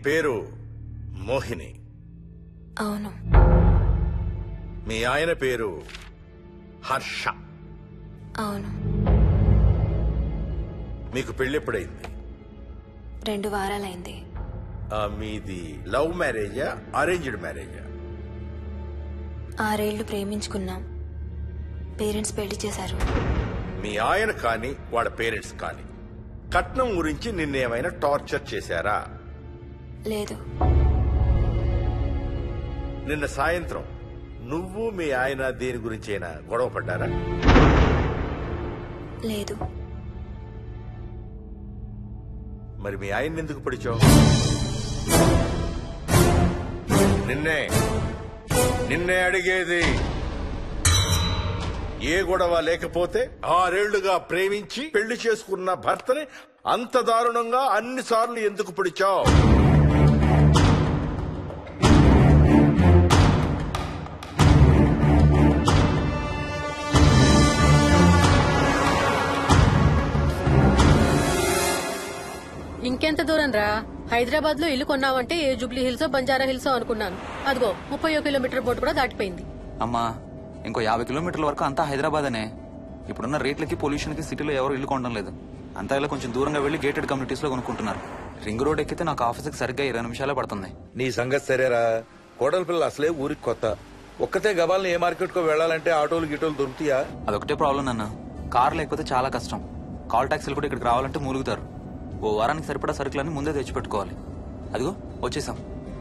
పేరు మోహిని అవును మీ ఆయన పేరు హర్ష అవును మీకు పెళ్ళెప్పుడైంది రెండు వారాలైంది ఆ, మీది లవ్ మ్యారేజా అరేంజ్డ్ మ్యారేజా ఆరేళ్లు ప్రేమించుకున్నాం పేరెంట్స్ పెళ్లి చేశారు మీ ఆయన కానీ వాళ్ళ పేరెంట్స్ కానీ కట్నం గురించి నిన్నేమైనా టార్చర్ చేశారా లేదు నిన్న సాయంత్రం నువ్వు మీ ఆయన దేని గురించైనా గొడవ పడ్డారా లేదు మరి మీ ఆయన్ని ఎందుకు పడిచావు నిన్నే నిన్నే అడిగేది ఏ గొడవ లేకపోతే ఆరేళ్లుగా ప్రేమించి పెళ్లి చేసుకున్న భర్తని అంత దారుణంగా అన్నిసార్లు ఎందుకు పిడిచావు ఇంకెంత దూరం రా హైదరాబాద్ లో ఇల్లు కొన్నావంటే ఏ జూబ్లీ హిల్స్ బంజారా హిల్స్ అనుకున్నాను అదిగో ముప్పై కిలోమీటర్ బోర్డు కూడా దాటిపోయింది అమ్మా ఇంకో యాభై కిలోమీటర్ల వరకు అంతా హైదరాబాద్ అనే ఇప్పుడున్న రేట్లకి పొల్యూషన్ కి సిటీలో ఎవరు ఇల్లు కొనడం లేదు అంతా ఇలా కొంచెం దూరంగా వెళ్లి గేటెడ్ కమ్యూనిటీస్ లో కొనుక్కుంటున్నారు రింగ్ రోడ్ ఎక్కితే నాకు ఆఫీస్కి సరిగ్గా ఇరవై నిమిషాలే పడుతుంది నీ సంగతి సరేరా కోడల పిల్ల అసలే ఊరికి కొత్త ఒక్కతే గబాల్ని ఏ మార్కెట్ కో వెళ్ళాలంటే ఆటోలు గిటోలు దొరుకుతాయా అదొకటే ప్రాబ్లం నాన్న కార్ లేకపోతే చాలా కష్టం కాల్ ట్యాక్సీలు కూడా ఇక్కడికి రావాలంటే మూలుగుతారు ఓ వారానికి సరిపడా సరుకులన్నీ ముందే తెచ్చిపెట్టుకోవాలి అదిగో వచ్చేసాం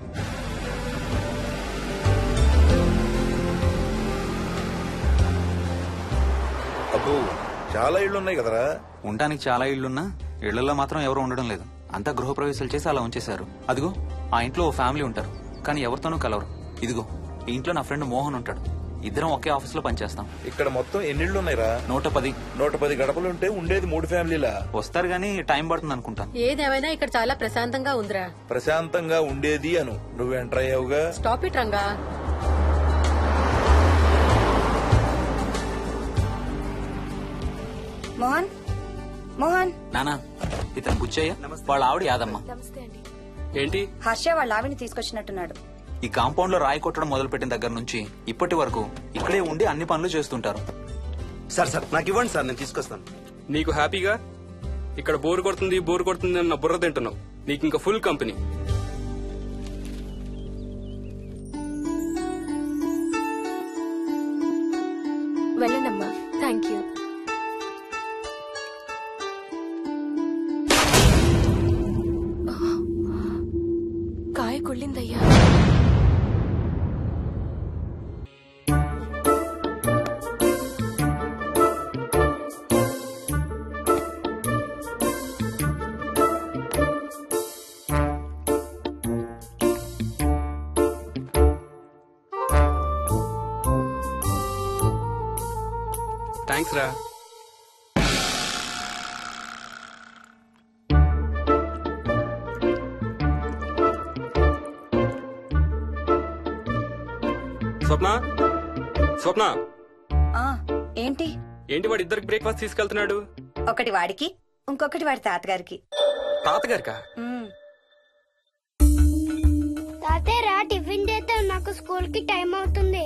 అబ్బో చాలా ఇళ్ళు ఉన్నాయి కదరా ఉండడానికి చాలా ఇళ్లున్నా ఇళ్లలో మాత్రం ఎవరు ఉండడం లేదు అంతా గృహప్రవేశాలు చేసి అలా ఉంచేశారు అదిగో ఆ ఇంట్లో ఓ ఫ్యామిలీ ఉంటారు కానీ ఎవరితోనూ కలవరు ఇదిగో ఈ ఇంట్లో నా ఫ్రెండ్ మోహన్ ఉంటాడు ఇద్దరం ఒకే ఆఫీస్ లో పనిచేస్తాం ఇక్కడ మొత్తం ఎన్నిళ్ళు ఉన్నాయిరా నూట పది నూట పది గడపలుంటే ఉండేది మూడు ఫ్యామిలీలా వస్తారు గానీ టైం పడుతుంది అనుకుంటాను ఏదేమైనా ఇక్కడ చాలా ప్రశాంతంగా ఉందిరా ప్రశాంతంగా ఉండేది అను నువ్వు ఎంటర్ అయ్యావుగా స్టాప్ ఇట్ రంగా మోహన్ మోహన్ నానా ఇతను బుచ్చయ్య వాళ్ళ ఆవిడ యాదమ్మ ఏంటి హర్ష వాళ్ళ ఆవిని తీసుకొచ్చినట్టున్నాడు ఈ కాంపౌండ్ లో రాయి కొట్టడం మొదలు పెట్టిన దగ్గర నుంచి ఇప్పటి వరకు ఇక్కడే ఉండి అన్ని పనులు చేస్తుంటారు సార్ సార్ నాకు ఇవ్వండి సార్ నేను తీసుకొస్తాను నీకు హ్యాపీగా ఇక్కడ బోర్ కొడుతుంది బోర్ కొడుతుంది అన్న బుర్ర తింటున్నావు నీకు ఇంకా ఫుల్ కంపెనీ వెళ్ళండమ్మా థ్యాంక్ యూ కాయ కుళ్ళిందయ్యా థ్యాంక్స్ రా స్వప్న స్వప్న ఆ ఏంటి ఏంటి వాడు ఇద్దరికి బ్రేక్ఫాస్ట్ తీసుకెళ్తున్నాడు ఒకటి వాడికి ఇంకొకటి వాడి తాతగారికి తాతగారికా ఉమ్, తాతయ్య రా టిఫిన్ చేద్దాం నాకు స్కూల్ కి టైం అవుతుంది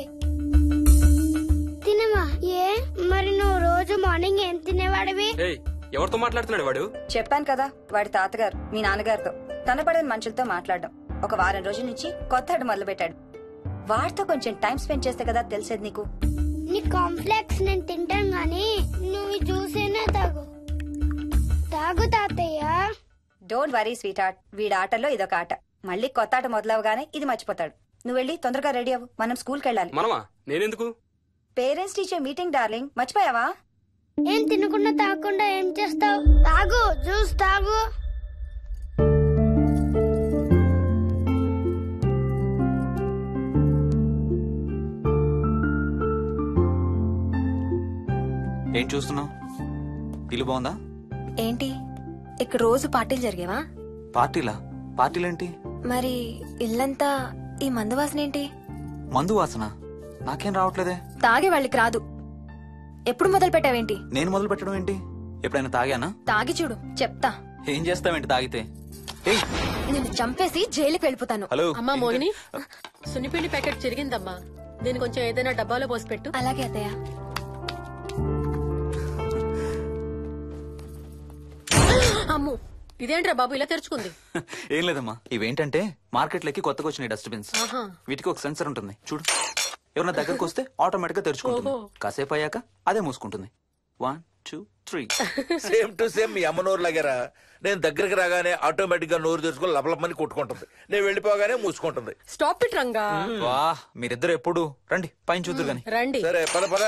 తినమా ఏ మరి నువ్వు రోజు మార్నింగ్ ఏం తినేవాడివి ఏయ్ ఎవరితో మాట్లాడుతున్నాడు వాడు చెప్పాను కదా వాడి తాతగారు మీ నాన్నగారితో కనపడని మనుషులతో మాట్లాడడం ఒక వారం రోజుల నుంచి కొత్త ఆట మొదలు పెట్టాడు వాడితో కొంచెం టైం స్పెండ్ చేస్తే కదా తెలిసేది నీకు నీ కాంప్లెక్స్ నేను తింటాను గాని నువ్వు జ్యూసేనా తాగు తాగు తాతయ్య డోంట్ వరీ స్వీట్ ఆర్ట్ వీడి ఆటలో ఇదొక ఆట మళ్ళీ కొత్త ఆట మొదలవగానే ఇది మర్చిపోతాడు నువ్వు వెళ్ళి తొందరగా రెడీ అవ్వు మనం స్కూల్కి వెళ్ళాలి మనమా నేనెందుకు పేరెంట్స్ టీచర్ మీటింగ్ డార్లింగ్ మర్చిపోయావా ఏం తినకుండా తాగకుండా ఏం చేస్తావు తాగు జ్యూస్ తాగు ఏం చూస్తున్నావు ఇల్లు బాగుందా ఏంటి ఇక్కడ రోజు పార్టీలు జరిగేవా పార్టీలా పార్టీలేంటి మరి ఇల్లంతా ఈ మందు వాసన ఏంటి మందు వాసన నాకేం రావట్లేదే తాగే వాళ్ళకి రాదు ఎప్పుడు మొదలు పెట్టావేంటి నేను మొదలు పెట్టడం ఏంటి ఎప్పుడైనా తాగానా తాగి చూడు చెప్తా ఏం చేస్తావేంటి తాగితే ఏయ్ నేను చంపేసి జైలుకి వెళ్ళిపోతాను హలో అమ్మా మోహిని సున్నిపిండి ప్యాకెట్ చిరిగిందమ్మా దీని కొంచెం ఏదైనా డబ్బాలో పోసి పెట్టు అలాగే అత్తయ్య అమ్ము ఇదేంట్రా బాబు ఇలా తెరుచుకుంది ఏం లేదమ్మా ఇవేంటంటే మార్కెట్లోకి కొత్తగా వచ్చినాయి డస్ట్బిన్స్ ఆహా. వీటికి ఒక సెన్సర్ ఉంటుంది చూడు ఎవరైనా దగ్గరకు వస్తే ఆటోమేటిక్ గా తెరుచుకుంటుంది ఓహో. కాసేపు అయ్యాక అదే మూసుకుంటుంది one two three same to same మీ అమ్మ నోరు లాగారా నేను దగ్గరికి రాగానే ఆటోమేటిక్ గా నోరు తెరుచుకొని లపలపమని కొట్టుకుంటుంది నేను వెళ్ళిపోగానే మూసుకుంటుంది స్టాప్ ఇట్ రంగా వా మీరిద్దరు ఎప్పుడు రండి పైన చూద్దరు గాని రండి సరే పద పద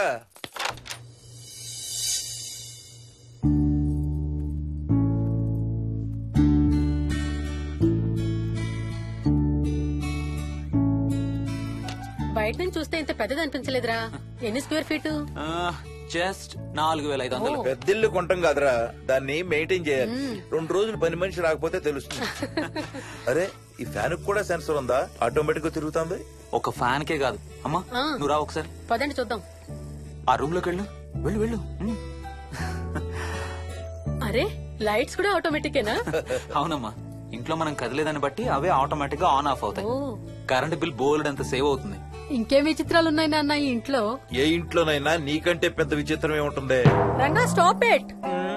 బయట నుంచి చూస్తే ఇంత పెద్దది అనిపించలేదురా ఎన్ని స్క్వేర్ ఫీట్ జస్ట్ నాలుగు వేల ఐదు వందలు పెద్దిల్లు కొంటాం కాదురా దాన్ని మెయింటైన్ చేయాలి రెండు రోజులు పని మనిషి రాకపోతే తెలుస్తుంది అరే ఈ ఫ్యాన్ కూడా సెన్సర్ ఉందా ఆటోమేటిక్ గా తిరుగుతుంది ఒక ఫ్యాన్ కే కాదు అమ్మా ఆ. నువ్వు రా ఒకసారి పదండి చూద్దాం ఆ రూమ్ లోకి వెళ్ళు వెళ్ళు వెళ్ళు ఉమ్. అరే లైట్స్ కూడా ఆటోమేటికేనా అవునమ్మా ఇంట్లో మనం కదిలేదాన్ని బట్టి అవే ఆటోమేటిక్ గా ఆన్ ఆఫ్ అవుతాయి ఓ కరెంట్ బిల్ బోల్డ్ అంత సేవ్ అవుతుంది ఇంకేం విచిత్రాలు ఉన్నాయి నాన్న ఈ ఇంట్లో ఏ ఇంట్లోనైనా నీకంటే పెద్ద విచిత్రం ఏముంటుంది రంగా స్టాప్ ఇట్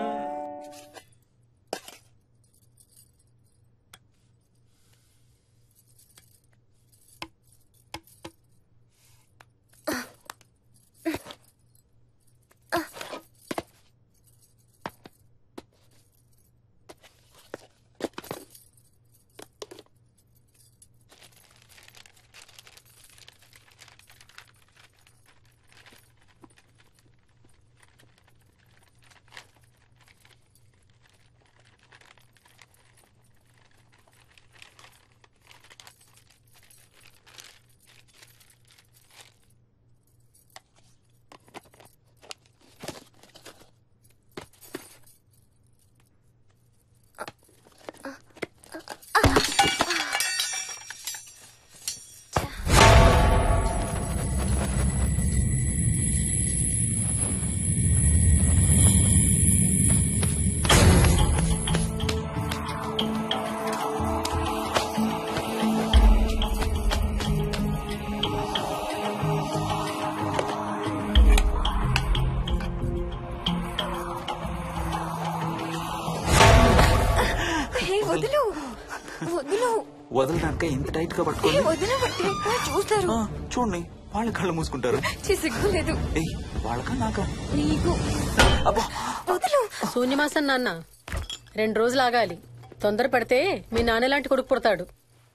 హే, వదులు వదులు వదలడానిక ఇంత టైట్ గా హే, పట్టుకోండి వదిన బట్టి చూస్తారు ఆ, చూడండి వాళ్ళ కళ్ళు మూసుకుంటారు ఛీ, సిగ్గులేదు ఏయ్ వాళ్ళకా నాకా నీకు అబ్బా వదులు శూన్యమాసం నాన్న రెండు రోజులు ఆగాలి తొందర పడితే మీ నాన్న లాంటి కొడుకు పుడతాడు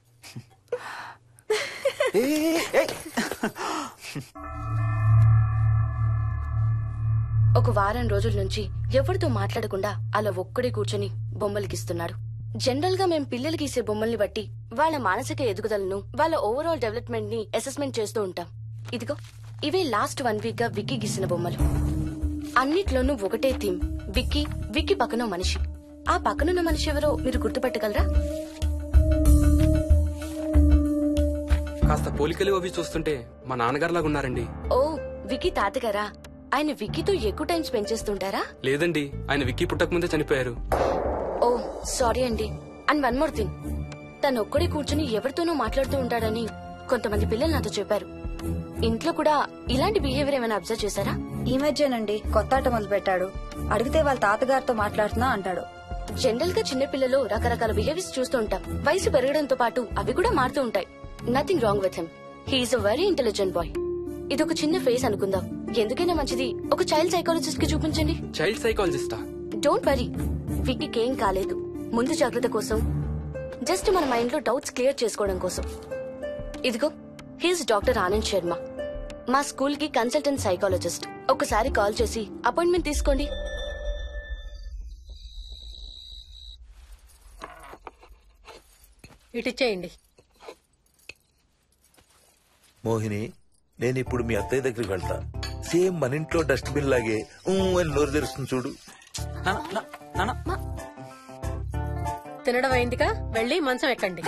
ఏయ్, ఏయ్. ఒక వారం రోజుల నుంచి ఎవరితో మాట్లాడకుండా అలా ఒక్కడే కూర్చొని బొమ్మలు గీస్తున్నాడు జనరల్ గా మేం పిల్లలు గీసే బొమ్మల్ని బట్టి వాళ్ళ మానసిక ఎదుగుదలను వాళ్ళ ఓవరాల్ డెవలప్మెంట్ ని అసెస్మెంట్ చేస్తూ ఉంటాం ఇదిగో ఇవే లాస్ట్ వన్ వీక్ గా విక్కీ గీసిన బొమ్మలు అన్నిట్లోనూ ఒకటే థీమ్ విక్కీ విక్కీ పక్కన మనిషి ఆ పక్కనున్న మనిషి ఎవరో మీరు గుర్తుపట్టగలరా కాస్త పోలికలు అవి చూస్తుంటే మా నాన్నగారులాగా ఉన్నారండి ఓ విక్కీ తాతగారా ఆయన విక్కీతో ఎక్కువ టైం స్పెండ్ చేస్తుంటారా లేదండి ఆయన విక్కీ పుట్టక ముందే చనిపోయారు ఓ సారీ అండి అండ్ వన్ మోర్ థింగ్ తను ఒక్కడే కూర్చుని ఎవరితోనో మాట్లాడుతూ ఉంటాడని కొంతమంది పిల్లలు నాతో చెప్పారు ఇంట్లో కూడా ఇలాంటి బిహేవియర్ ఏమైనా అబ్జర్వ్ చేశారా ఈ మధ్యనండి కొత్త ఆట మొదలు పెట్టాడు అడిగితే వాళ్ళ తాతగారితో మాట్లాడుతున్నా అంటాడు జనరల్ గా చిన్న పిల్లలు రకరకాల బిహేవియర్స్ చూస్తూ ఉంటాం వయసు పెరగడంతో పాటు అవి కూడా మారుతూ ఉంటాయి nothing wrong with him he's a very intelligent boy ఇది ఒక చిన్న ఫేస్ అనుకుందాం ఎందుకైనా మంచిది ఒక చైల్డ్ సైకాలజిస్ట్ కి చూపించండి చైల్డ్ సైకాలజిస్టా డోంట్ వరీ విక్కీకి ఏం కాలేదు ముందు జాగ్రత్త కోసం జస్ట్ మన మైండ్ లో డౌట్స్ క్లియర్ చేసుకోవడం కోసం ఇదిగో హీస్ డాక్టర్ ఆనంద్ శర్మ మా స్కూల్ కి కన్సల్టెంట్ సైకాలజిస్ట్ ఒకసారి కాల్ చేసి అపాయింట్మెంట్ తీసుకోండి ఇటిచ్చేయండి మోహిని నేను ఇప్పుడు మీ అత్తయ్య దగ్గరికి వెళ్తా సేమ్ మన ఇంట్లో డస్ట్బిన్ లాగే ఊ అని నోరు తెరుస్తుంది చూడు నాన్న, నా- నాన్న తినడం అయిందిగా వెళ్ళి మంచం ఎక్కండి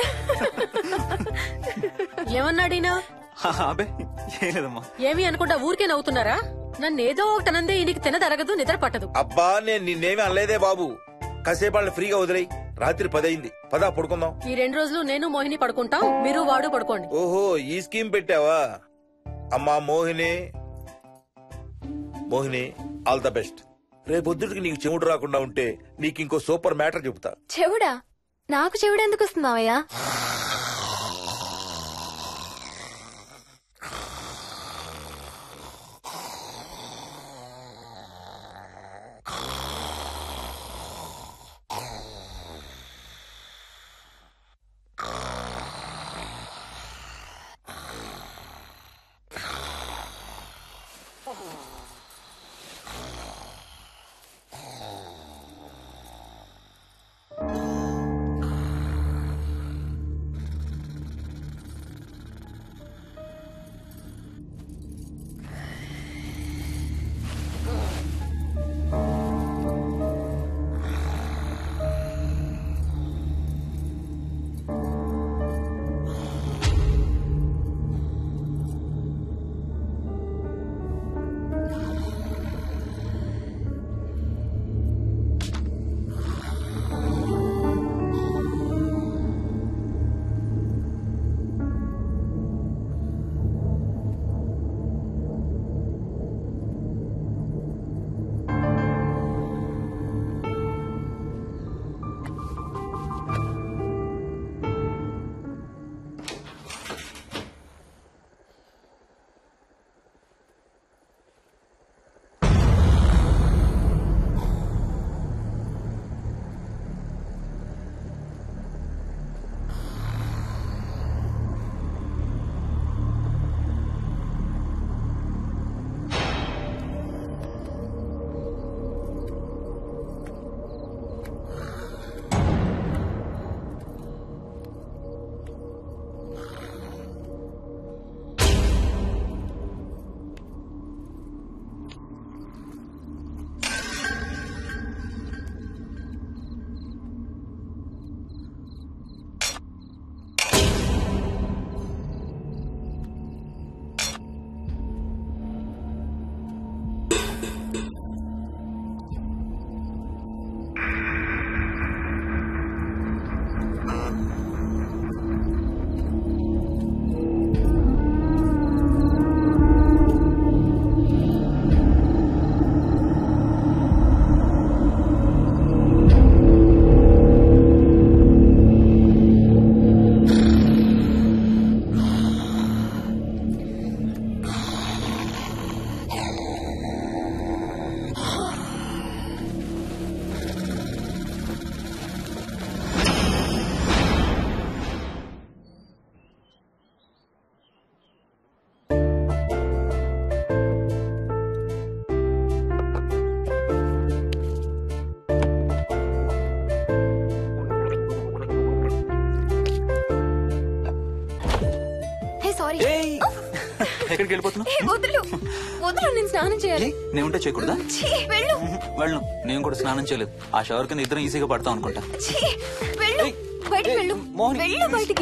ఏమన్నాడీనా హా, అబే ఏం లేదమ్మా ఏమి అనుకుంటా ఊరికే నవ్వుతున్నారా నన్ను ఏదో ఒకటి అనందే ఈయనకి తినదరగదు నిద్ర పట్టదు అబ్బా నేను నిన్నేమి అనలేదే బాబు కాసేపు వాళ్ళని ఫ్రీగా వదిలేయి రాత్రి పదయింది పదా పడుకుందాం ఈ రెండు రోజులు నేను మోహిని పడుకుంటాం మీరు వాడు పడుకోండి ఓహో ఈ స్కీమ్ పెట్టావా అమ్మా Mohini Mohini all the best రేపొద్దుటికి నీకు చెవుడు రాకుండా ఉంటే నీకు ఇంకో సూపర్ మ్యాటర్ చెబుతా చెవుడా నాకు చెవుడు ఎందుకు వస్తుంది మావయ్య హే సారీ ఎక్కడికి వెళ్ళిపోతున్నావు హే వదులు వదులు నేను స్నానం చేయాలి ఏ, నేను ఉంటే చేయకూడదా ఛీ, వెళ్ళు వెళ్ళను నేను కూడా స్నానం చేయలేదు ఆ షవర్ కింద ఇద్దరం ఈజీగా పడతాం అనుకుంటా ఛీ, వెళ్ళు ఏయ్, బయటికి ఏయ్, వెళ్ళు మోహిని. వెళ్ళు బయటికి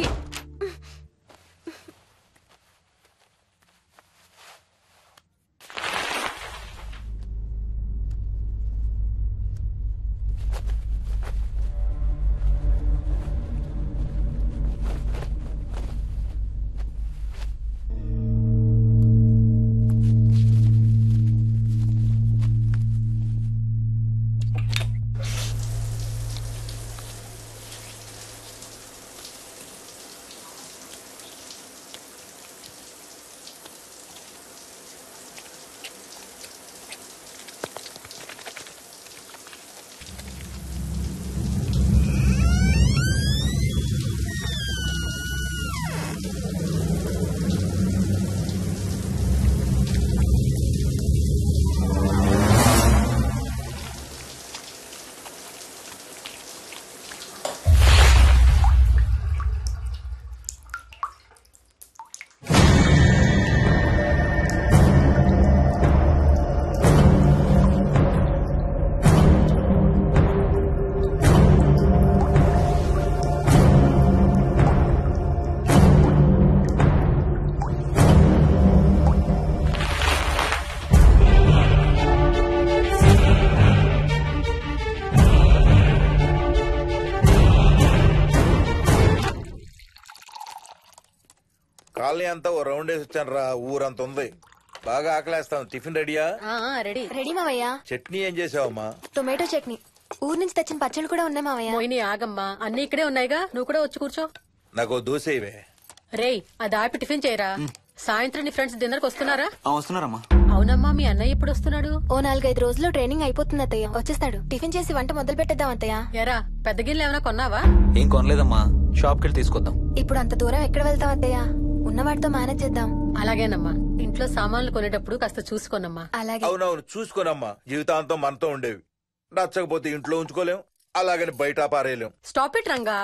కాలనీ అంతా ఓ రౌండ్ వేసి వచ్చాను రా ఊరంత ఉంది బాగా ఆకలేస్తాం టిఫిన్ రెడీయా ఆ, ఆ, రెడీ రెడీ మావయ్య చట్నీ ఏం చేసావమ్మా టొమాటో చట్నీ ఊరు నుంచి తెచ్చిన పచ్చళ్ళు కూడా ఉన్నాయి మావయ్య మోహిని ఆగమ్మా అన్ని ఇక్కడే ఉన్నాయిగా నువ్వు కూడా వచ్చి కూర్చో నాకు ఓ దోశ ఇవే రేయ్ అది ఆపి టిఫిన్ చేయరా సాయంత్రం నీ ఫ్రెండ్స్ డిన్నర్ కి వస్తున్నారా ఆ, వస్తున్నారమ్మా అవునమ్మా మీ అన్నయ్య ఎప్పుడు వస్తున్నాడు ఓ నాలుగైదు రోజుల్లో ట్రైనింగ్ అయిపోతుంది అత్తయ్య వచ్చేస్తాడు టిఫిన్ చేసి వంట మొదలు పెట్టేద్దాం అత్తయ్య ఎరా పెద్ద గిన్నెలు ఏమైనా కొన్నావా ఏం కొనలేదమ్మా షాప్కి వెళ్ళి తీసుకొద్దాం ఇప్పుడు అంత దూరం ఎక్కడ వెళ్తాం అత్తయ్య ఉన్న వాటితో మేనేజ్ చేద్దాం అలాగేనమ్మా ఇంట్లో సామాన్లు కొనేటప్పుడు కాస్త చూసుకోనమ్మా అలాగే అవునవును చూసుకోనమ్మా జీవితాంతం మనతో ఉండేవి నచ్చకపోతే ఇంట్లో ఉంచుకోలేం అలాగని బయట పారేయలేం స్టాప్ ఇట్ రంగా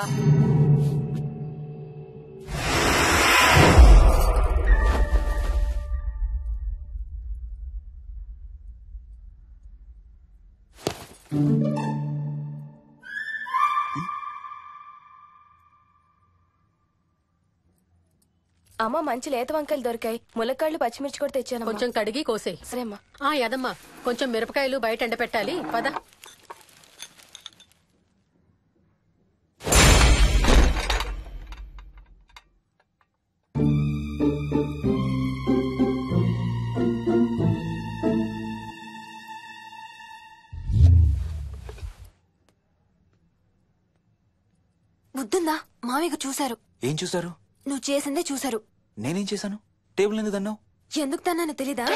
అమ్మ మంచి లేత వంకాయలు దొరికాయి ములక్కాళ్ళు పచ్చిమిర్చి కూడా తెచ్చాను కొంచెం కడిగి కోసేయ్ సరేమ్మా ఆ యదమ్మా కొంచెం మిరపకాయలు బయట ఎండ పెట్టాలి పద బుద్ధుందా మామయ్య చూశారు ఏం చూసారు నువ్వు చేసిందే చూశారు నేనేం చేశాను టేబుల్ ఎందుకు దన్నావు ఎందుకు తనని తెలీదా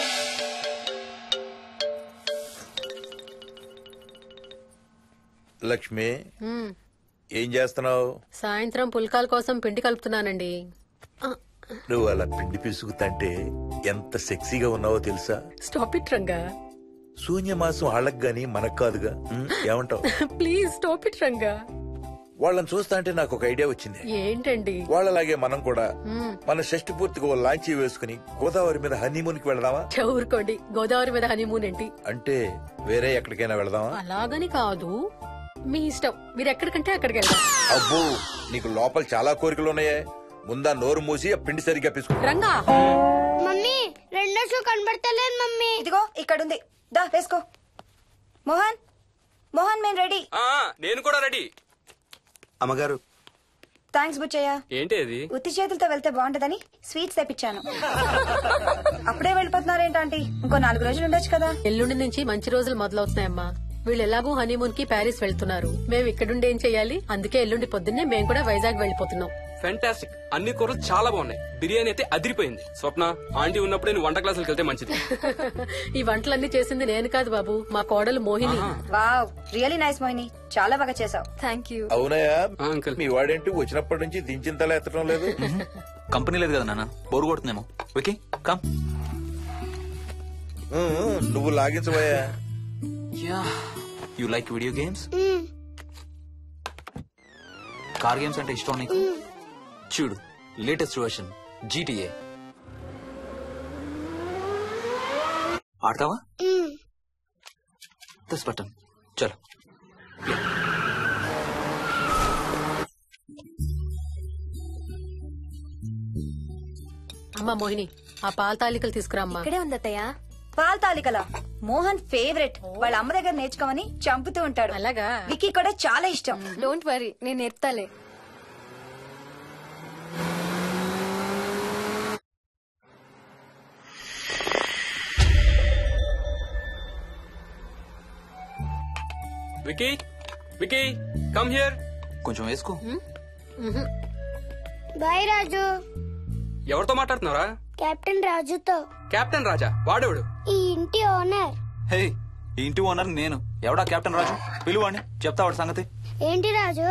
లక్ష్మి ఉమ్, ఏం చేస్తున్నావు సాయంత్రం పుల్కాల కోసం పిండి కలుపుతున్నానండి ఆ, నువ్వు అలా పిండి పిసుకుతంటే ఎంత సెక్సీగా ఉన్నావో తెలుసా స్టాప్ ఇట్ రంగా శూన్యమాసం వాళ్ళకి గాని మనకు కాదుగా ఉం? ఏమంటావు ప్లీజ్ స్టాప్ ఇట్ రంగా వాళ్ళని చూస్తా అంటే నాకు ఒక ఐడియా వచ్చింది ఏంటండి వాళ్ళలాగే మనం కూడా ఉమ్, మన షష్టి పూర్తిగా ఓ లాంచీ వేసుకుని గోదావరి మీద హనీమూన్ కి వెళదామా ఛ, ఊరుకోండి గోదావరి మీద హనీమూన్ ఏంటి అంటే వేరే ఎక్కడికైనా వెళదామా అలాగని కాదు మీ ఇష్టం మీరు ఎక్కడికంటే అక్కడికి వెళ్దాం అబ్బో నీకు లోపల చాలా కోరికలు ఉన్నాయే ముందా నోరు మూసి ఆ పిండి సరిగ్గా పిసుకు రంగా మమ్మీ రెండో షూ కనబడతలేదు మమ్మీ ఇదిగో ఇక్కడుంది దా వేసుకో మోహన్ మోహన్ మేము రెడీ ఆ, నేను కూడా రెడీ అమ్మగారు థ్యాంక్స్ బుచ్చయ్య ఏంటి అది ఉత్తి చేతులతో వెళ్తే బాగుంటదని స్వీట్స్ తెప్పించాను అప్పుడే వెళ్ళిపోతున్నారేంటి ఇంకో నాలుగు రోజులు ఉండొచ్చు కదా ఎల్లుండి నుంచి మంచి రోజులు మొదలవుతున్నాయమ్మా వీళ్ళు ఎలాగూ హనీమూన్ కి ప్యారిస్ వెళ్తున్నారు మేము ఇక్కడుండి ఏం చెయ్యాలి అందుకే ఎల్లుండి పొద్దున్నే మేము కూడా వైజాగ్ వెళ్ళిపోతున్నాం ఫెంటాస్టిక్ అన్ని కూరలు చాలా బాగున్నాయి బిర్యానీ అయితే అదిరిపోయింది స్వప్న ఆంటీ ఉన్నప్పుడే నువ్వు వంట క్లాసులకు వెళ్తే మంచిది ఈ వంటలన్నీ చేసింది నేను కాదు బాబు మా కోడలు Mohini wow really nice Mohini చాలా బాగా చేసావు థ్యాంక్ యూ అవునయ్యా ఆ, అంకుల్ మీ వాడేంటి వచ్చినప్పటి నుంచి దించిన తల ఎత్తడం లేదు కంపెనీ లేదు కదా నాన్న బోరు కొడుతుందేమో ఓకే కమ్ ఉం, ఉం, నువ్వు లాగించబోయా yeah you like video games car games అంటే ఇష్టం నీకు చూడు లేటెస్ట్ వర్షన్ జీటీఏ ఆడతావా దస్ బటన్ చలో అమ్మా మోహిని ఆ పాల తాలికలు తీసుకురామ్మా ఇక్కడే ఉంది అత్తయ్య పాల తాలికల మోహన్ ఫేవరెట్ వాళ్ళ అమ్మ దగ్గర నేర్చుకోమని చంపుతూ ఉంటాడు అలాగా విక్కీ కూడా చాలా ఇష్టం డోంట్ వరీ నేను నేర్పుతాలే వికీ వికీ కమ్ హియర్ కొంచెం వేసుకో బాయ్ రాజు ఎవరితో మాట్లాడుతున్నారా కెప్టెన్ రాజుతో కెప్టెన్ రాజా వాడేవాడు ఈ ఇంటి ఓనర్ హే ఈ ఇంటి ఓనర్ నేను ఎవడా కెప్టెన్ రాజు పిలువాణి చెప్తా వాడి సంగతి ఏంటి రాజు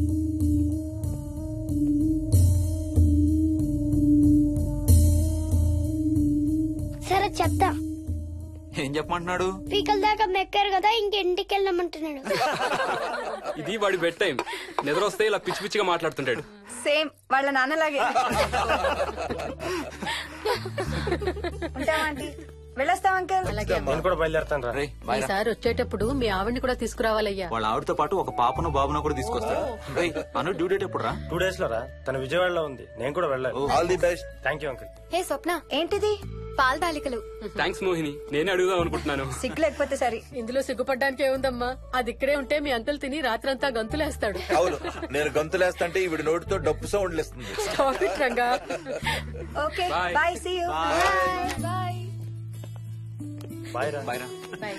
సరే చెప్తా ఏం చెప్పమంటున్నాడు పీకల దాకా మెక్కారు కదా ఇంకింటికి వెళ్ళమంటున్నాడు ఇది వాడి బెడ్ టైం నిద్ర వస్తే ఇలా పిచ్చి పిచ్చిగా మాట్లాడుతుంటాడు సేమ్ వాళ్ళ నాన్నలాగే ఉంటావా ఆంటీ వెళ్ళొస్తాం అంకల్ అలాగే అమ్మా. నేను కూడా బయలుదేరుతాను రా రే బాయ్ రా. ఈసారి వచ్చేటప్పుడు మీ ఆవిడ్ని కూడా తీసుకురావాలయ్యా వాళ్ళ ఆవిడతో పాటు ఒక పాపను బాబును కూడా తీసుకొస్తాడు రేయ్ అను డ్యూ డేట్ ఎప్పుడు రా టూ డేస్ లో రా తన విజయవాడలో ఉంది నేను కూడా వెళ్ళాలి all the best thank you uncle hey Swapna ఏంటిది పాల తాలికలు థ్యాంక్స్ మోహిని నేనే అడుగుదాం అనుకుంటున్నాను సిగ్గు లేకపోతే సరి ఇందులో సిగ్గుపడ్డానికి ఏముందమ్మా అది ఇక్కడే ఉంటే మీ అంకుల్ తిని రాత్రంతా గంతులేస్తాడు అవును నేను గంతులేస్తంటే ఈవిడ నోటితో డప్పు సౌండ్లు ఇస్తుంది Stop it, Ranga okay Bye. Bye see you bye bye రా బాయ్ రా Bye.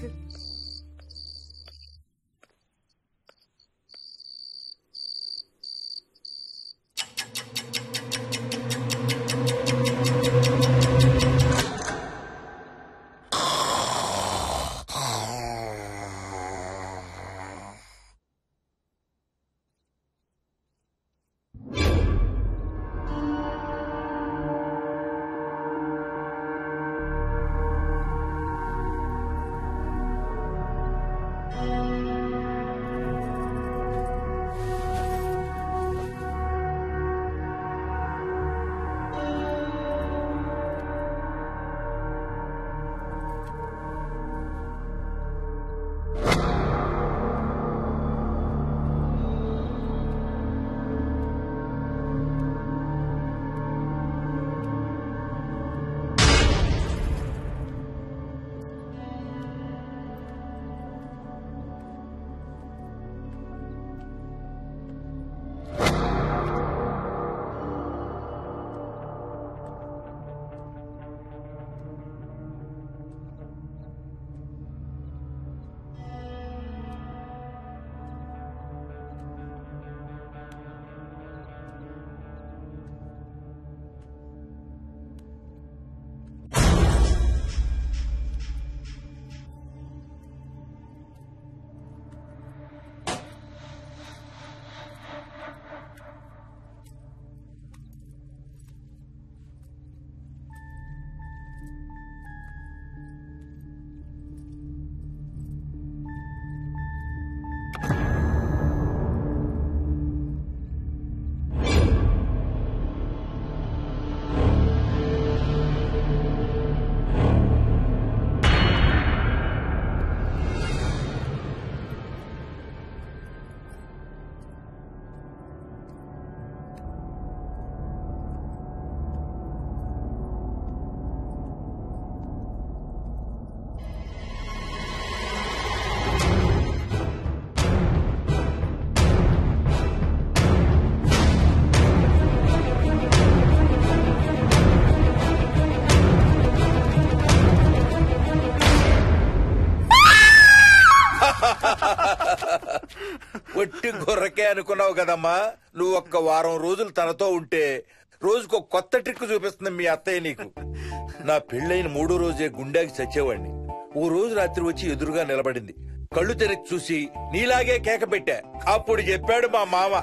ఒట్టి గొర్రకే అనుకున్నావు కదమ్మా నువ్వు ఒక్క వారం రోజులు తనతో ఉంటే రోజుకు ఒక కొత్త ట్రిక్ చూపిస్తుంది మీ అత్తయ్య నీకు నా పెళ్ళైన మూడో రోజే గుండెకి చచ్చేవాడిని ఓ రోజు రాత్రి వచ్చి ఎదురుగా నిలబడింది కళ్ళు తెరిచి చూసి నీలాగే కేక పెట్టా అప్పుడు చెప్పాడు మా మామ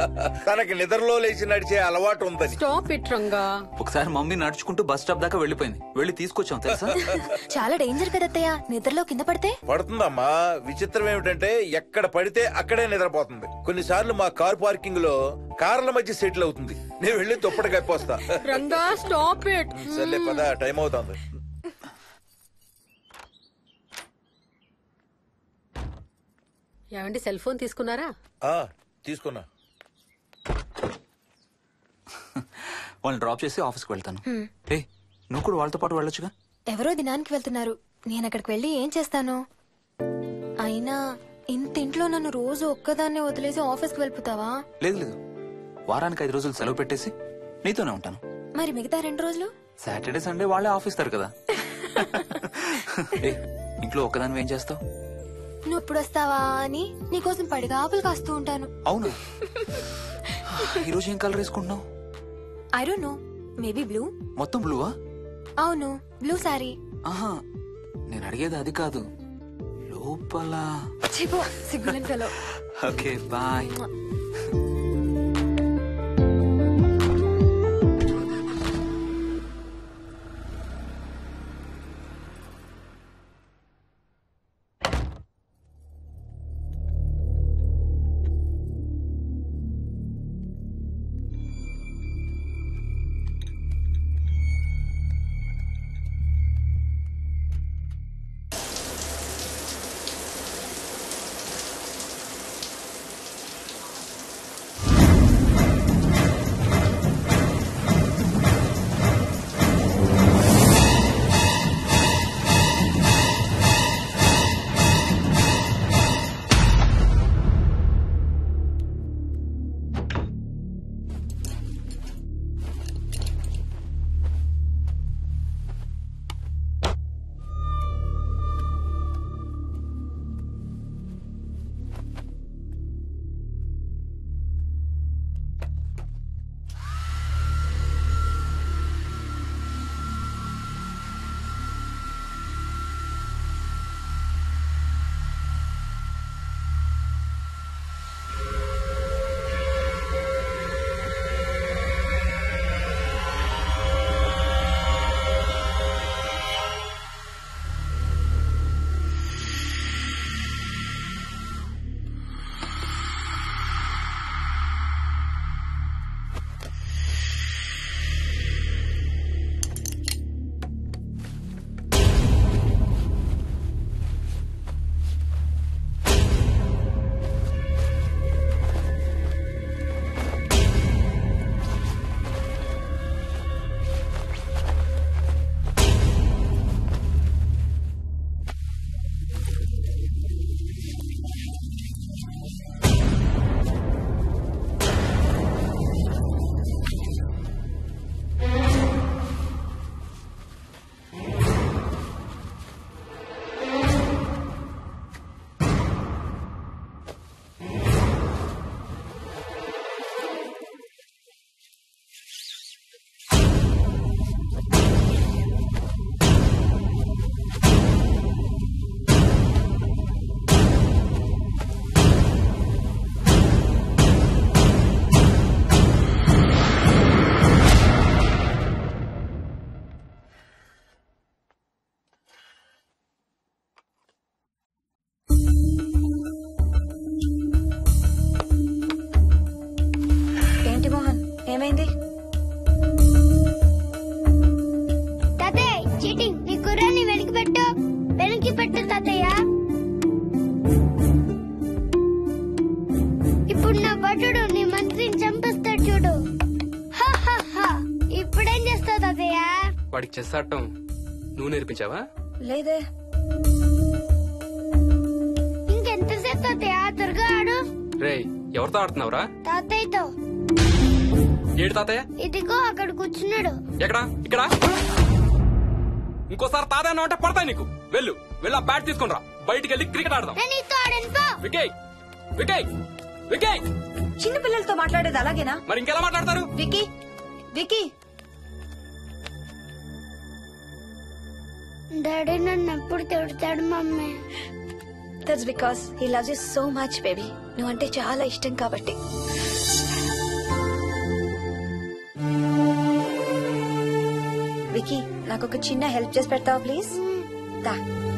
తనకి నిద్రలో లేచి నడిచే అలవాటు ఉందని స్టాప్ ఇట్ రంగా ఒకసారి మమ్మీ నడుచుకుంటూ బస్ స్టాప్ దాకా వెళ్ళిపోయింది వెళ్ళి తీసుకొచ్చాం తెలుసా చాలా డేంజర్ కదా అత్తయ్య నిద్రలో కింద పడితే పడుతుందమ్మా విచిత్రం ఏమిటంటే ఎక్కడ పడితే అక్కడే నిద్రపోతుంది కొన్నిసార్లు మా కార్ పార్కింగ్ లో కార్ల మధ్య సెటిల్ అవుతుంది నేను వెళ్ళి దుప్పటి కప్పొస్తా రంగా స్టాప్ ఇట్ సర్లే పద టైం అవుతుంది ఏమండి సెల్ ఫోన్ తీసుకున్నారా ఆ తీసుకున్నా వాళ్ళని డ్రాప్ చేసి ఆఫీస్కి వెళ్తాను ఏ నువ్వు కూడా వాళ్ళతో పాటు వెళ్ళొచ్చుగా ఎవరో దినానికి వెళ్తున్నారు నేను అక్కడికి వెళ్ళి ఏం చేస్తాను అయినా ఇంత ఇంట్లో నన్ను రోజు ఒక్కదాన్నే వదిలేసి ఆఫీస్కి వెళ్ళిపోతావా లేదు లేదు వారానికి ఐదు రోజులు సెలవు పెట్టేసి నీతోనే ఉంటాను మరి మిగతా రెండు రోజులు సాటర్డే సండే వాళ్ళే ఆఫీస్ తారు కదా ఏ ఇంట్లో ఒక్కదాని ఏం చేస్తావు నువ్వు ఎప్పుడు వస్తావా అని నీకోసం పడిగాపులు కాస్తూ ఉంటాను అవును ఈరోజు ఏం కలర్ వేసుకుంటున్నావు I don't know maybe blue మొత్తం బ్లూవా అవును బ్లూ సారీ ఆహా నేను అడిగేది అది కాదు లోపల చెప్పు సిగ్గులని ఫెలో ఓకే బాయ్ వాడు నీ మంత్రిని చంపేస్తాడు చూడు హా, హా, హా. ఇప్పుడేం చేస్తావు తాతయ్య వాడికి చెస్ ఆడటం నువ్వు నేర్పించావా లేదే ఇంకెంతసేపు తాతయ్య త్వరగా ఆడు రేయ్ ఎవరితో ఆడుతున్నావురా తాతయ్యతో ఏడు తాతయ్య ఇదిగో అక్కడ కూర్చున్నాడు ఎక్కడా ఇక్కడ ఇంకోసారి తాతయ్య అన్నావు అంటే పడతాయి నీకు వెళ్ళు వెళ్ళి ఆ బ్యాట్ తీసుకుని రా బయటికి వెళ్ళి క్రికెట్ ఆడదాం నేను నీతో ఆడను పో వికయ్ వికయ్ వికయ్ చిన్న పిల్లలతో మాట్లాడేది అలాగేనా మరి ఇంకెలా మాట్లాడతారు వికీ వికీ డాడీ నన్ను ఎప్పుడు తిడతాడు mummy that's because he loves you so much baby నువ్వంటే చాలా ఇష్టం కాబట్టి వికీ నాకు ఒక చిన్న హెల్ప్ చేసి పెడతావా ప్లీజ్ దా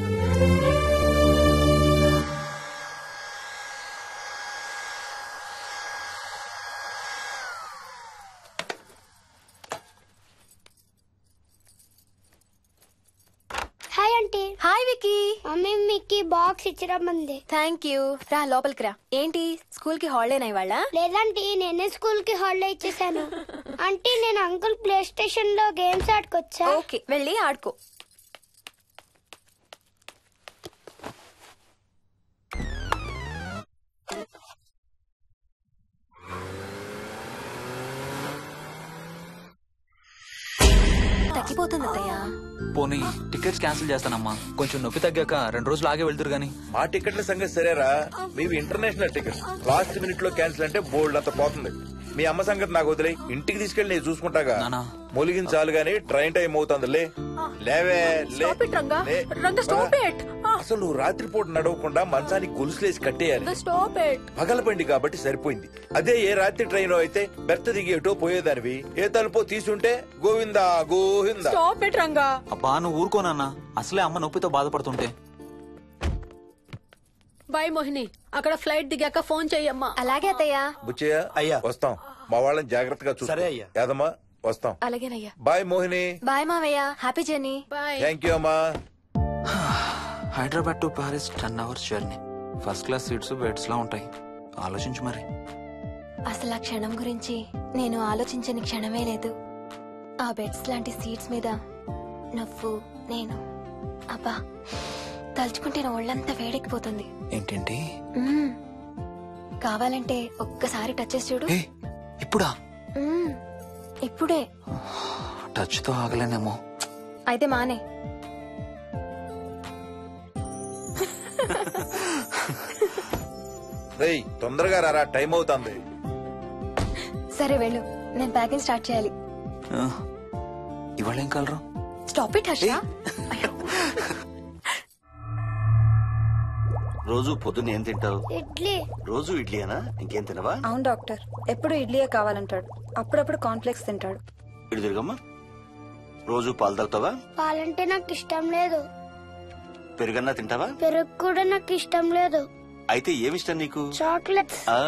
hi aunty hi Vicky mummy మీకు బాక్స్ ఇచ్చిరమ్మంది థ్యాంక్ యూ రా లోపలికి రా ఏంటి స్కూల్ కి హాలిడేనా ఇవాళ లేదంటే నేనే స్కూల్ కి హాలిడే ఇచ్చేసాను అంటే నేను అంకుల్ ప్లే స్టేషన్ లో గేమ్స్ ఆడుకోవచ్చా ఓకే వెళ్ళి ఆడుకో తగ్గిపోతుంది అత్తయ్య పోనీ టికెట్స్ క్యాన్సిల్ చేస్తానమ్మా కొంచెం నొప్పి తగ్గాక రెండు రోజులు ఆగే వెళ్తురు గానీ మా టికెట్ల సంగతి సరేరా మీవి ఇంటర్నేషనల్ టికెట్స్ లాస్ట్ మినిట్ లో క్యాన్సిల్ అంటే బోల్డ్ అంత పోతుంది మీ అమ్మ సంగతి నాకు వదిలే ఇంటికి తీసుకెళ్ళి నేను చూసుకుంటాగా నానా. మొలిగిన చాలు గానీ ట్రైన్ టైం అవుతుంది లే లేవే లే. Stop it, Ranga. లే. Ranga, stop it. అసలు నువ్వు రాత్రిపూట నడవకుండా మంచానికి గొలుసులేసి కట్టేయాలి స్టాప్ ఇట్ పగలబండి కాబట్టి సరిపోయింది అదే ఏ రాత్రి ట్రైన్ అయితే బెర్త దిగి ఎటో పోయేదానివి ఏ తలుపో తీసుంటే గోవిందా గోవిందా స్టాప్ ఇట్ రంగా అబ్బా నువ్వు ఊరుకోనన్నా అసలే అమ్మ నొప్పితో బాధపడుతుంటే బాయ్ మోహిని అక్కడ ఫ్లైట్ దిగాక ఫోన్ చెయ్యమ్మా అలాగే అత్తయ్య బుచ్చయ్య అయ్యా. వస్తాం మా వాళ్ళని జాగ్రత్తగా చూసుకో సరే అయ్యా. యాదమ్మా వస్తాం అలాగేనయ్యా బాయ్ మోహిని బాయ్ మావయ్య happy journey bye thank you అమ్మా Hyderabad to Paris ten hours journey first class seats beds లా ఉంటాయి ఆలోచించు మరి అసలు ఆ క్షణం గురించి నేను ఆలోచించని క్షణమే లేదు ఆ బెడ్స్ లాంటి సీట్స్ మీద నవ్వు నేను అబ్బా తలుచుకుంటే నా ఒళ్ళంతా వేడెక్కిపోతుంది ఏంటేంటి మ్మ్. కావాలంటే ఒక్కసారి టచ్ చేసి చూడు ఏ ఇప్పుడా మ్మ్. ఇప్పుడే టచ్ తో ఆగలేనేమో అయితే మానే రేయ్ తొందరగా రారా టైం అవుతుంది సరే వెళ్ళు నేను ప్యాకింగ్ స్టార్ట్ చేయాలి ఆ, ఇవాళ ఏం కలరు స్టాప్ ఇట్ హర్ష రోజు పొద్దున్న ఏం తింటావు ఇడ్లీ రోజు ఇడ్లీనా ఇంకేం తినవా అవును డాక్టర్ ఎప్పుడు ఇడ్లీయే కావాలంటాడు అప్పుడప్పుడు కాన్ఫ్లెక్స్ తింటాడు ఇటు తిరగమ్మా రోజు పాలు తాగుతావా పాలంటే నాకు ఇష్టం లేదు పెరుగన్నా తింటావా పెరుగు కూడా నాకు ఇష్టం లేదు అయితే ఏమిష్టం నీకు చాక్లెట్స్ ఆ,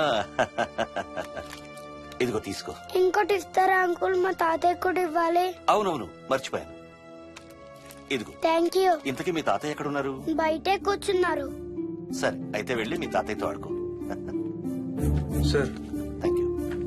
ఇదిగో తీసుకో ఇంకోటి ఇస్తారా అంకుల్ మా తాతయ్య కూడా ఇవ్వాలి అవునవును మర్చిపోయాను ఇదిగో థ్యాంక్ యూ ఇంతకీ మీ తాతయ్య ఎక్కడున్నారు బయటే కూర్చున్నారు సరే అయితే వెళ్ళి మీ తాతయ్యతో ఆడుకో సార్ థ్యాంక్ యూ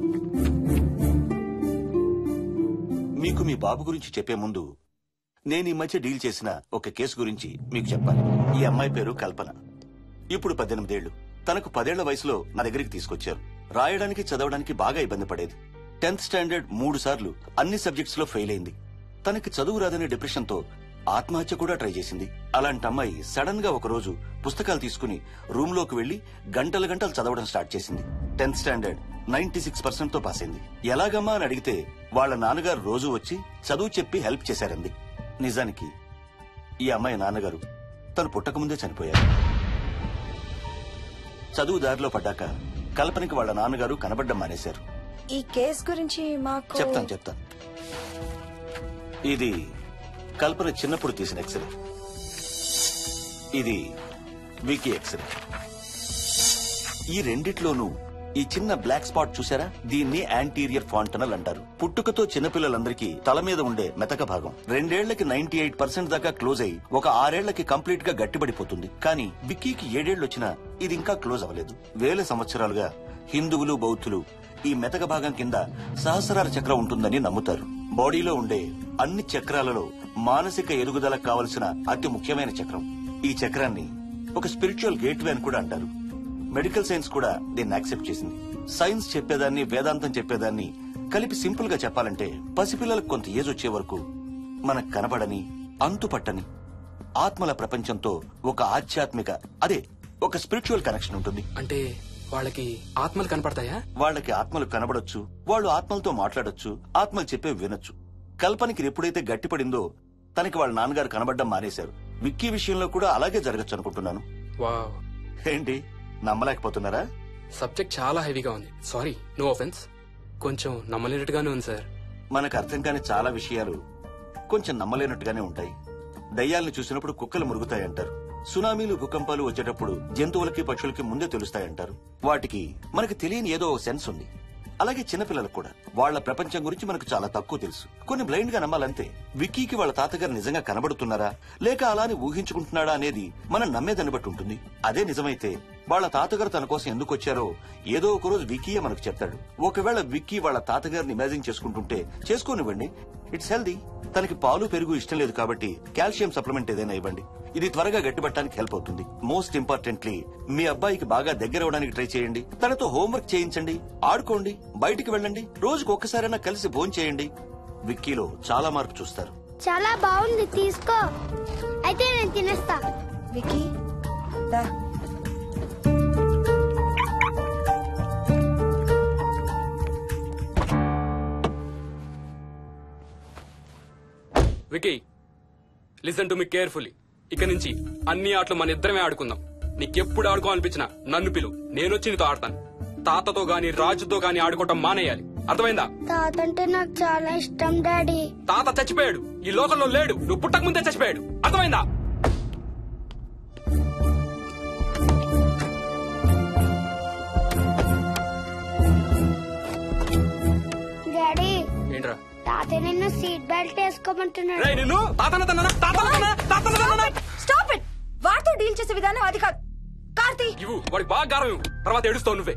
మీకు మీ బాబు గురించి చెప్పే ముందు నేను ఈ మధ్య డీల్ చేసిన ఒక కేసు గురించి మీకు చెప్పాలి ఈ అమ్మాయి పేరు కల్పన ఇప్పుడు పద్దెనిమిదేళ్లు తనకు పదేళ్ల వయసులో నా దగ్గరికి తీసుకొచ్చారు రాయడానికి చదవడానికి బాగా ఇబ్బంది పడేది టెన్త్ స్టాండర్డ్ మూడు సార్లు అన్ని సబ్జెక్ట్స్ లో ఫెయిల్ అయింది తనకి చదువు రాదనే డిప్రెషన్ తో ఆత్మహత్య కూడా ట్రై చేసింది అలాంటి అమ్మాయి సడన్ గా ఒక రోజు పుస్తకాలు తీసుకుని రూమ్ లోకి వెళ్లి గంటల గంటలు చదవడం స్టార్ట్ చేసింది tenth standard ninety six percent తో పాస్ అయింది ఎలాగమ్మా అని అడిగితే వాళ్ళ నాన్నగారు రోజు వచ్చి చదువు చెప్పి హెల్ప్ చేశారంది నిజానికి ఈ అమ్మాయి నాన్నగారు తను పుట్టకముందే చనిపోయారు చదువు దారిలో పడ్డాక కల్పనకి వాళ్ళ నాన్నగారు కనబడ్డం మానేశారు ఈ కేస్ గురించి మాకు చెప్తాను చెప్తాను ఇది కల్పన చిన్నప్పుడు తీసిన ఎక్స్రే ఇది వికీ ఎక్స్రే ఈ రెండిట్లోనూ ఈ చిన్న బ్లాక్ స్పాట్ చూసారా దీన్ని యాంటీరియర్ ఫాంటనల్ అంటారు పుట్టుకతో చిన్నపిల్లలందరికీ తల మీద ఉండే మెతక భాగం రెండేళ్లకి నైన్టీ ఎయిట్ పర్సెంట్ దాకా క్లోజ్ అయ్యి ఒక ఆరేళ్లకి కంప్లీట్ గా గట్టిపడిపోతుంది కానీ విక్కీకి ఏడేళ్లు వచ్చినా ఇది ఇంకా క్లోజ్ అవ్వలేదు వేల సంవత్సరాలుగా హిందువులు బౌద్ధులు ఈ మెతక భాగం కింద సహస్రార చక్రం ఉంటుందని నమ్ముతారు బాడీలో ఉండే అన్ని చక్రాలలో మానసిక ఎదుగుదల కావలసిన అతి ముఖ్యమైన చక్రం ఈ చక్రాన్ని ఒక స్పిరిచువల్ గేట్వే అని కూడా అంటారు మెడికల్ సైన్స్ కూడా దీన్ని యాక్సెప్ట్ చేసింది సైన్స్ చెప్పేదాన్ని వేదాంతం చెప్పేదాన్ని కలిపి సింపుల్ గా చెప్పాలంటే పసిపిల్లలకు కొంత ఏజ్ వచ్చే వరకు మనకు కనబడని అంతుపట్టని ఆత్మల ప్రపంచంతో ఒక ఆధ్యాత్మిక అదే ఒక స్పిరిచువల్ కనెక్షన్ ఉంటుంది అంటే వాళ్ళకి ఆత్మలు కనపడతాయా వాళ్ళకి ఆత్మలు కనబడొచ్చు వాళ్ళు ఆత్మలతో మాట్లాడొచ్చు ఆత్మలు చెప్పే వినొచ్చు కల్పనకి ఎప్పుడైతే గట్టిపడిందో తనకి వాళ్ళ నాన్నగారు కనబడ్డం మానేశారు విక్కీ విషయంలో కూడా అలాగే జరగచ్చు అనుకుంటున్నాను వావ్ ఏంటి నమ్మలేకపోతున్నారా సబ్జెక్ట్ చాలా హెవీగా ఉంది సారీ నో ఆఫెన్స్ కొంచెం నమ్మలేనట్టుగానే ఉంది సార్ మనకు అర్థం కాని చాలా విషయాలు కొంచెం నమ్మలేనట్టుగానే ఉంటాయి దయ్యాల్ని చూసినప్పుడు కుక్కలు మురుగుతాయంటారు సునామీలు భూకంపాలు వచ్చేటప్పుడు జంతువులకి పక్షులకి ముందే తెలుస్తాయంటారు వాటికి మనకి తెలియని ఏదో ఓ సెన్స్ ఉంది అలాగే చిన్నపిల్లలకు కూడా వాళ్ళ ప్రపంచం గురించి మనకు చాలా తక్కువ తెలుసు కొన్ని బ్లైండ్ గా నమ్మాలంతే విక్కీకి వాళ్ళ తాతగారు నిజంగా కనబడుతున్నారా లేక అలానే ఊహించుకుంటున్నాడా అనేది మనం నమ్మేదాన్ని బట్టి ఉంటుంది అదే నిజమైతే వాళ్ళ తాతగారు తన కోసం ఎందుకు వచ్చారో ఏదో ఒక రోజు విక్కీయే మనకు చెప్తాడు ఒకవేళ విక్కీ వాళ్ళ తాతగారిని ఇమాజిన్ చేసుకుంటుంటే చేసుకోనివ్వండి ఇట్స్ హెల్దీ తనకి పాలు పెరుగు ఇష్టం లేదు కాబట్టి కాల్షియం సప్లిమెంట్ ఏదైనా ఇవ్వండి ఇది త్వరగా గట్టిపట్టడానికి హెల్ప్ అవుతుంది మోస్ట్ ఇంపార్టెంట్లీ మీ అబ్బాయికి బాగా దగ్గర అవడానికి ట్రై చేయండి తనతో హోంవర్క్ చేయించండి ఆడుకోండి బయటికి వెళ్ళండి రోజుకు ఒక్కసారైనా కలిసి భోజనం చేయండి విక్కీలో చాలా మార్పు చూస్తారు చాలా బాగుంది తీసుకో అయితే నేను తినేస్తా వికీ దా Vicky listen to me carefully ఇక నుంచి అన్ని ఆటలు మన ఇద్దరమే ఆడుకుందాం నీకెప్పుడు ఆడుకోవాలనిపించినా నన్ను పిలు నేనొచ్చి నీతో ఆడతాను తాతతో గాని రాజుతో గాని ఆడుకోవటం మానేయాలి అర్థమైందా తాత అంటే నాకు చాలా ఇష్టం డాడీ తాత చచ్చిపోయాడు ఈ లోకంలో లేడు నువ్వు పుట్టక ముందే చచ్చిపోయాడు అర్థమైందా డాడీ ఏంట్రా తాత నిన్ను సీట్ బెల్ట్ వేసుకోమంటున్నాడు రేయ్ నిన్ను తాతన తన్నానా తాతన తన్నానా తాతన తన్నానా స్టాప్ ఇట్ వాడితో డీల్ చేసే విధానం అది కాదు కార్తీ ఇవ్వు వాడికి బాగా గారం ఇవ్వు తర్వాత ఏడుస్తావు నువ్వే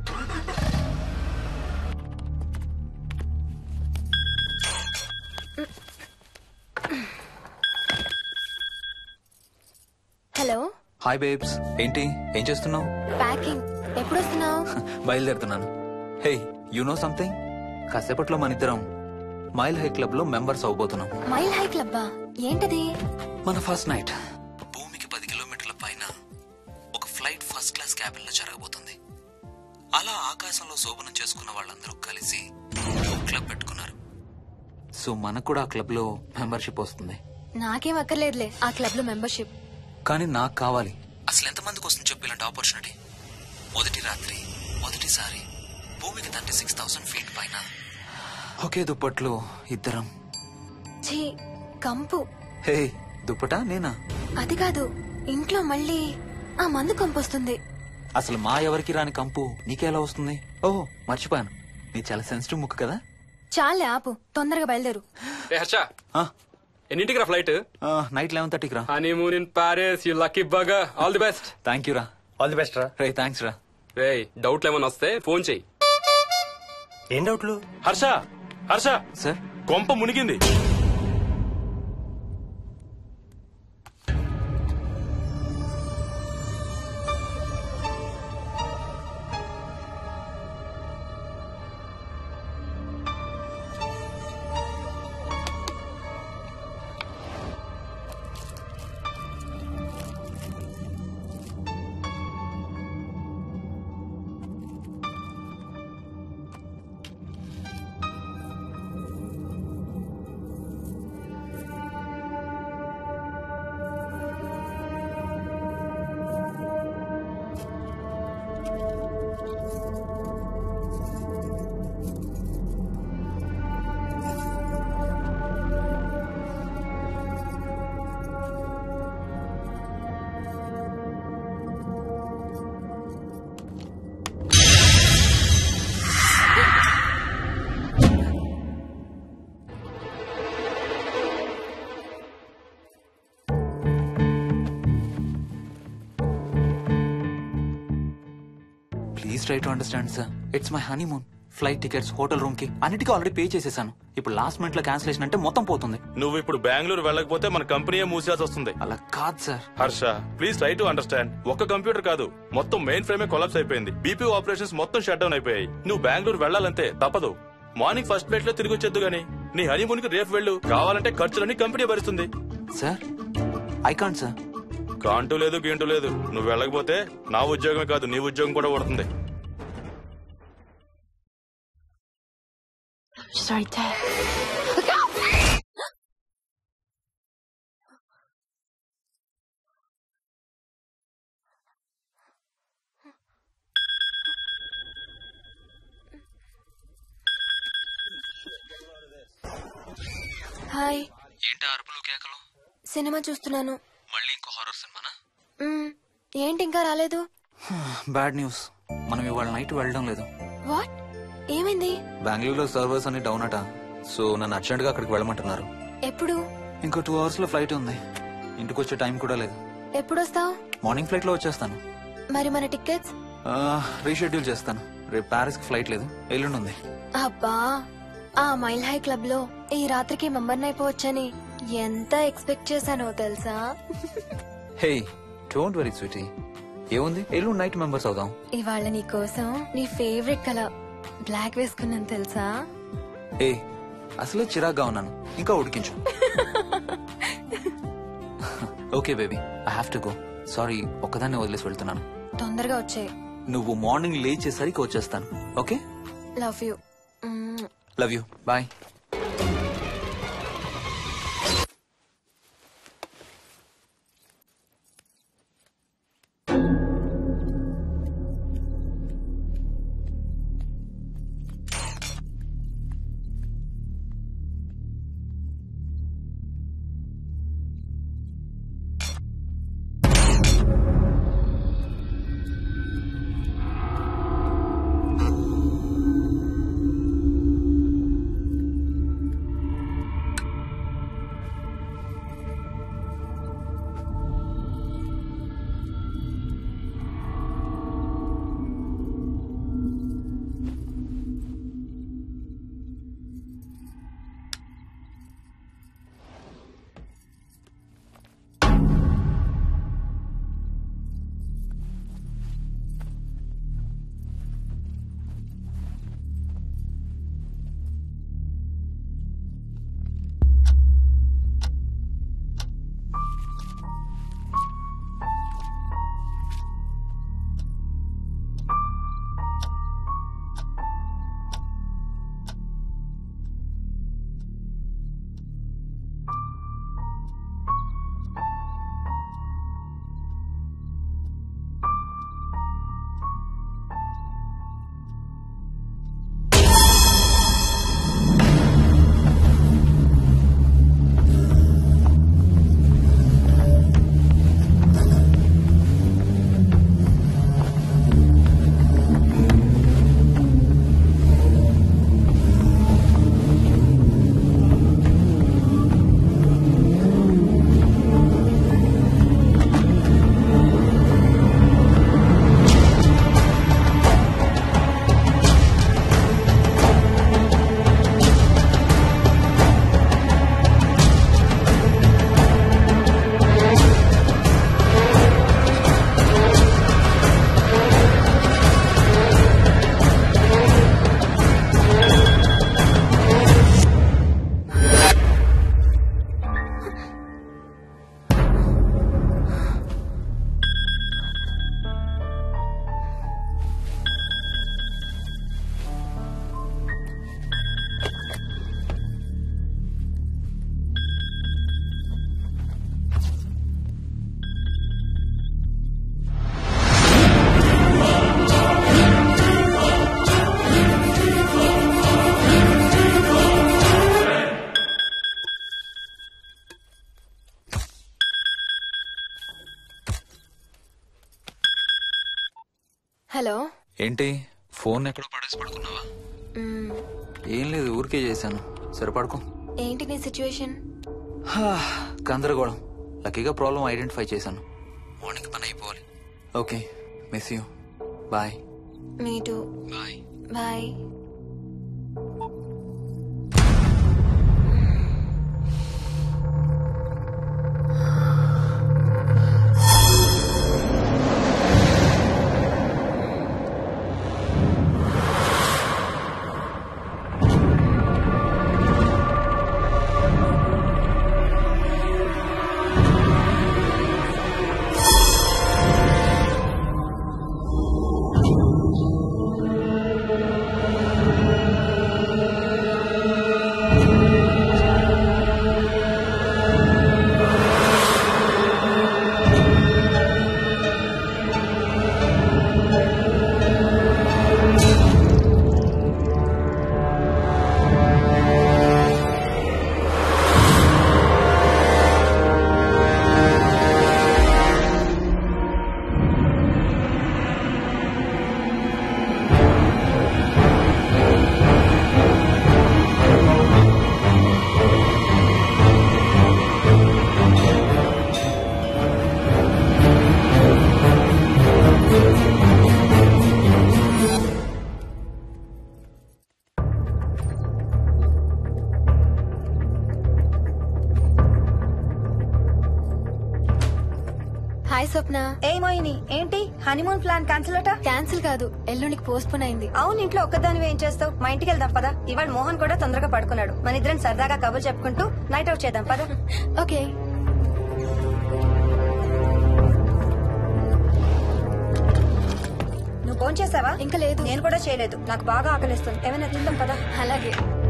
హలో హాయ్ బేబ్స్ ఏంటి ఏం చేస్తున్నావు ప్యాకింగ్ ఎప్పుడు వస్తున్నావు బయలుదేరుతున్నాను హే యు నో సంథింగ్ కాసేపట్లో మన ఇద్దరం మైల్ హై క్లబ్ లో మెంబర్స్ అవబోతున్నాం మైల్ హై క్లబ్బా ఏంటది మన ఫస్ట్ నైట్ భూమికి పది కిలోమీటర్ల పైన ఒక ఫ్లైట్ ఫస్ట్ క్లాస్ క్యాబిన్ లో జరగబోతుంది అలా ఆకాశంలో శోభనం చేసుకున్న వాళ్ళందరూ కలిసి ఒక క్లబ్ పెట్టుకున్నారు సో మనకు కూడా ఆ క్లబ్ లో మెంబర్షిప్ వస్తుంది నాకేం అక్కర్లేదులే ఆ క్లబ్ లో మెంబర్షిప్ కానీ నాకు కావాలి అసలు ఎంత మందికి వస్తుంది చెప్పు ఇలాంటి ఆపర్చునిటీ మొదటి రాత్రి మొదటిసారి భూమికి తండ్రి సిక్స్ థౌసండ్ ఫీట్ పైన ఒకే దుప్పట్లో ఇద్దరం ఛీ కంపు హే దుప్పటా నేనా అది కాదు ఇంట్లో మళ్ళీ ఆ మందు కంపొస్తుంది అసలు మా ఎవరికి రాని కంపు నీకెలా వస్తుంది ఓహో మర్చిపోయాను నీ చాలా సెన్సిటివ్ ముక్కు కదా చాలే ఆపు తొందరగా బయలుదేరు ఏ హర్ష ఎన్నింటికి రా ఫ్లైట్ నైట్ లెవెన్ థర్టీకి రా honeymoon in Paris you lucky బగా all the best thank you రా ఆల్ ది బెస్ట్ రా రే థ్యాంక్స్ రా రే డౌట్లు ఏమైనా వస్తే ఫోన్ చెయ్యి ఏం డౌట్లు హర్ష హర్ష సార్ కొంప మునిగింది please try to understand sir it's my honeymoon flight tickets hotel room కి అన్నిటికీ ఆల్రెడీ పే చేసేసాను ఇప్పుడు లాస్ట్ మినిట్ లో క్యాన్సిలేషన్ అంటే మొత్తం పోతుంది నువ్వు ఇప్పుడు బెంగళూరు వెళ్ళకపోతే మన కంపెనీయే మూసేయాల్సి వస్తుంది అలా కాదు sir Harsha please try to understand ఒక్క కంప్యూటర్ కాదు మొత్తం మెయిన్ ఫ్రేమే కొలాప్స్ అయిపోయింది బీపీ ఆపరేషన్స్ మొత్తం షట్ డౌన్ అయిపోయాయి నువ్వు బెంగళూరు వెళ్ళాలంతే తప్పదు మార్నింగ్ ఫస్ట్ ఫ్లైట్ లో తిరిగి వచ్చేద్దు గానీ నీ హనీమూన్ కి రేపు వెళ్ళు కావాలంటే ఖర్చులన్నీ కంపెనీ భరిస్తుంది sir I can't sir can't లేదు గీంటూ లేదు నువ్వు వెళ్ళకపోతే నా ఉద్యోగమే కాదు నీ ఉద్యోగం కూడా పడుతుంది Sorry, Dad. హాయ్ ఏంటి అరుపులు కేకలు సినిమా చూస్తున్నాను మళ్ళీ ఇంకో హారర్ సినిమానా మ్మ్, ఏంటి ఇంకా రాలేదు బ్యాడ్ న్యూస్ మనం ఇవాళ నైట్ వెళ్ళడం లేదు వాట్ ఏమైంది బెంగళూరులో సర్వర్స్ అన్ని డౌన్ అట సో నన్ను అర్జెంట్ గా అక్కడికి వెళ్ళమంటున్నారు ఎప్పుడు ఇంకో టూ అవర్స్ లో ఫ్లైట్ ఉంది ఇంటికి వచ్చే టైం కూడా లేదు ఎప్పుడు వస్తావు మార్నింగ్ ఫ్లైట్ లో వచ్చేస్తాను మరి మన టికెట్స్ రీషెడ్యూల్ చేస్తాను రేపు ప్యారిస్ కి ఫ్లైట్ లేదు ఎల్లుండి ఉంది అబ్బా ఆ మైల్ హై క్లబ్ లో ఈ రాత్రికి మెంబర్ అయిపోవచ్చని ఎంత ఎక్స్పెక్ట్ చేశానో తెలుసా హే డోంట్ వెరీ స్వీటీ ఏముంది ఎల్లుండి నైట్ మెంబర్స్ అవుదాం ఇవాళ నీ కోసం నీ ఫేవరెట్ కలర్ బ్లాక్ వేసుకున్నాను తెలుసా ఏ అసలే చిరాగ్గా ఉన్నాను ఇంకా ఉడికించు okay baby I have to go sorry ఒక్కదాన్ని వదిలేసి వెళ్తున్నాను తొందరగా వచ్చే నువ్వు మార్నింగ్ లేచేసరికి వచ్చేస్తాను okay love you love you bye hello ఏంటి ఫోన్ ఎక్కడో పడేసి పడుకున్నావా మ్మ్, ఏం లేదు ఊరికే చేశాను సరే పడుకో ఏంటి నీ సిచ్యువేషన్ హా, గందరగోళం లక్కీగా ప్రాబ్లం ఐడెంటిఫై చేశాను మార్నింగ్ పని అయిపోవాలి okay miss you bye me too bye bye hi Swapna ఏ మోయిని ఏంటి హనీమూన్ ప్లాన్ క్యాన్సిల్ అట క్యాన్సిల్ కాదు ఎల్లుండికి పోస్ట్ పోన్ అయింది అవును ఇంట్లో ఒక్కదానివి ఏం చేస్తావు మా ఇంటికి వెళ్దాం పదా ఇవాళ మోహన్ కూడా తొందరగా పడుకున్నాడు మన ఇద్దరం సరదాగా కబుర్లు చెప్పుకుంటూ నైట్ అవుట్ చేద్దాం పదా ఓకే నువ్వు ఫోన్ చేసావా ఇంకా లేదు నేను కూడా చేయలేదు నాకు బాగా ఆకలిస్తుంది ఏమైనా తిందాం పదా అలాగే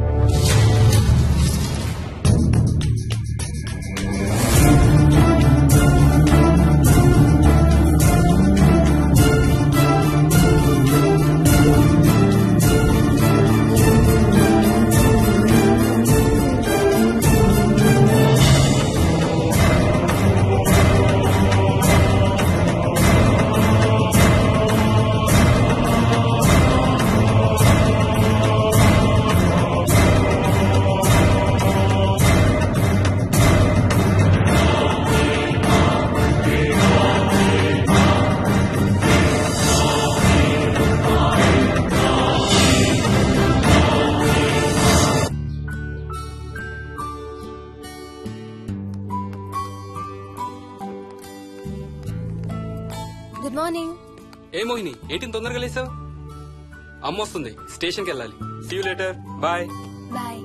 గుడ్ మార్నింగ్ ఏ మోహిని ఏంటి ఇంత తొందరగా లేసావు అమ్మ వస్తుంది స్టేషన్కి వెళ్ళాలి see you later bye bye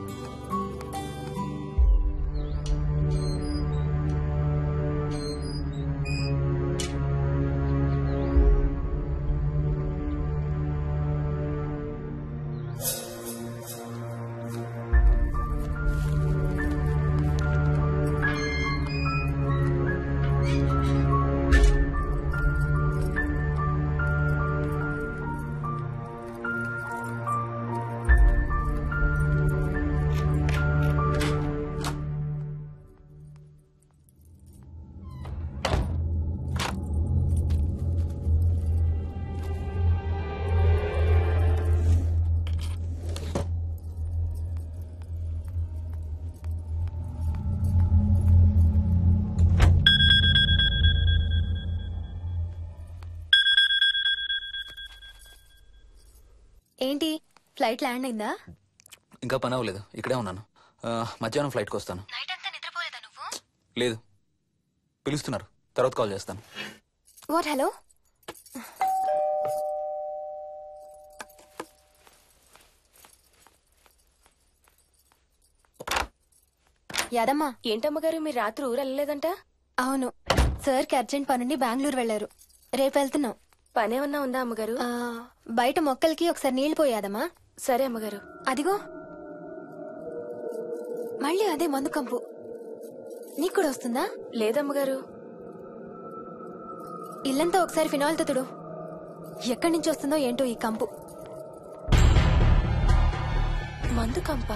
ఏంటి ఫ్లైట్ ల్యాండ్ అయిందా ఇంకా పని అవ్వలేదు ఇక్కడే ఉన్నాను ఆ, మధ్యాహ్నం ఫ్లైట్కి వస్తాను లేదు పిలుస్తున్నారు తర్వాత కాల్ చేస్తాను వాట్ హలో యాదమ్మా ఏంటమ్మగారు మీరు రాత్రి ఊరు వెళ్ళలేదంట అవును సార్కి అర్జెంట్ పనుండి బెంగళూరు వెళ్లారు రేపు వెళ్తున్నాం పనేమన్నా ఉందా అమ్మగారు ఆ, బయట మొక్కలకి ఒకసారి నీళ్లు పోయాదమ్మా సరే అమ్మగారు అదిగో మళ్ళీ అదే మందు కంపు నీకు కూడా వస్తుందా లేదమ్మగారు ఇల్లంతా ఒకసారి ఫినాల్తో తుడు ఎక్కడి నుంచి వస్తుందో ఏంటో ఈ కంపు మందు కంప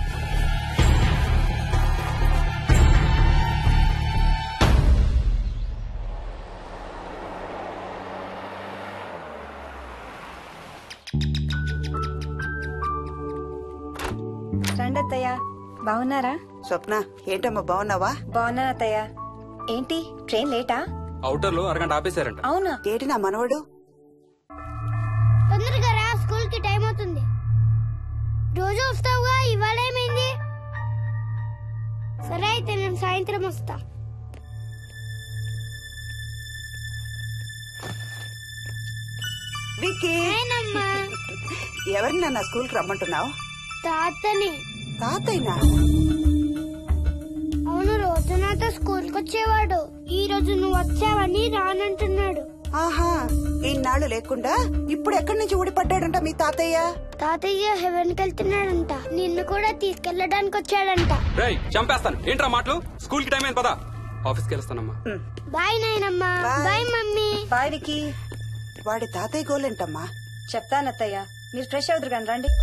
రండి అత్తయ్య బాగున్నారా స్వప్న ఏంటమ్మా బాగున్నావా బాగున్నాను అత్తయ్య ఏంటి ట్రైన్ లేటా అవుటర్ లో అరగంట ఆపేశారంట అవునా ఏంటి నా మనవడు తొందరగా వస్తా విక్కీ నేనమ్మా ఎవరిని నాన్న స్కూల్ కి రమ్మంటున్నావు తాతని తాతయ్యనా అవును రోజు నాతో స్కూల్ కి వచ్చేవాడు ఈ రోజు నువ్వు వచ్చావని రానంటున్నాడు ఆహా ఇన్నాళ్ళు లేకుండా ఇప్పుడు ఎక్కడి నుంచి ఊడిపడ్డాడంట మీ తాతయ్య తాతయ్య హెవెన్ కి వెళ్తున్నాడంట నిన్ను కూడా తీసుకెళ్ళడానికి వచ్చాడంట రేయ్ చంపేస్తాను ఏంట్రా మాటలు స్కూల్ కి టైం అయింది పదా ఆఫీస్కి వెళ్ళొస్తానమ్మా బాయ్ నాయనమ్మా బాయ్ మమ్మీ బాయ్ వికి వాడి తాతయ్య గోలేంటమ్మా చెప్తానత్తయ్య మీరు ఫ్రెష్ అవుతురు కానీ రండి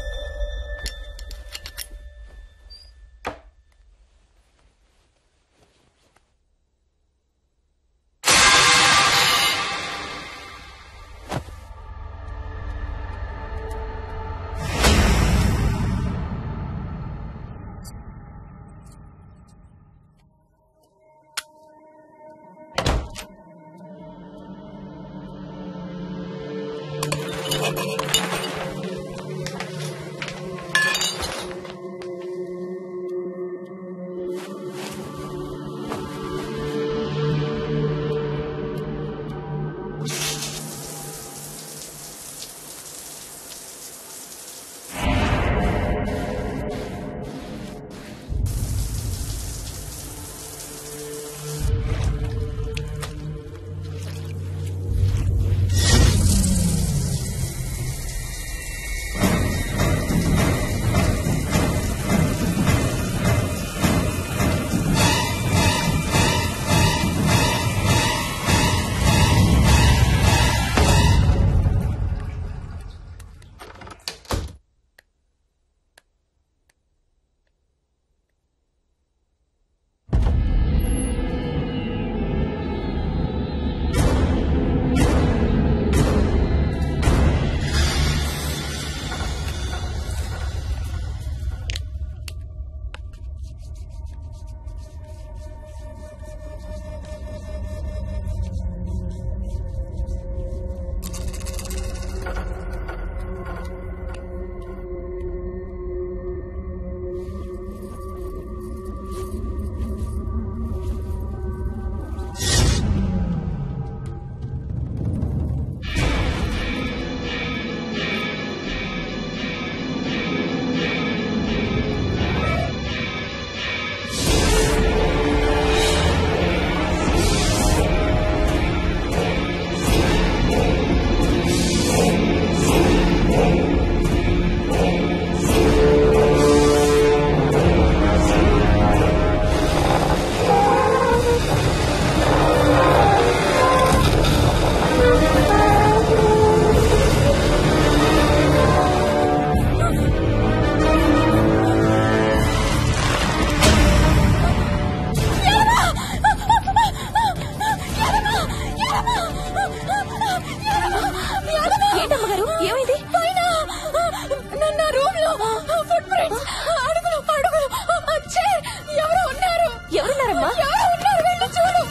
ఏంటమ్మగారు ఏమైంది నా రూమ్ లో ఫుట్ ప్రింట్స్ అడుగులు అడుగులు వచ్చే ఎవరు ఉన్నారు ఎవరున్నారమ్మా ఎవరు ఉన్నారు వెళ్ళి చూడు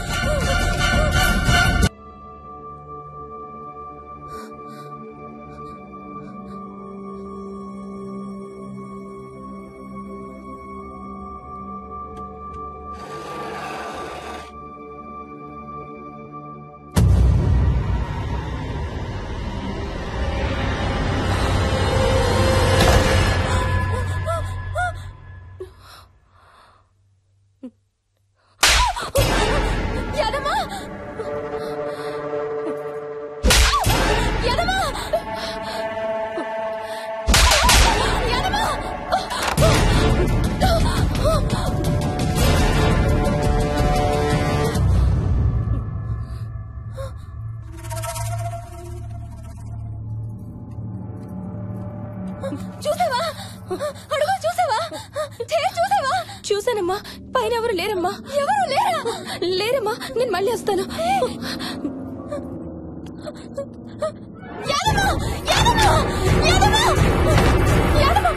యదమా యదమా యదమా చూసావా అడుగు చూసావా చే- చూసావా చూసానమ్మా పైన ఎవరు లేరమ్మా ఎవరు లేరా లేరమ్మా నేను మళ్ళీ వస్తాను యాదమ్మ! యాదమ్మ! యాదమ్మ! యాదమ్మ!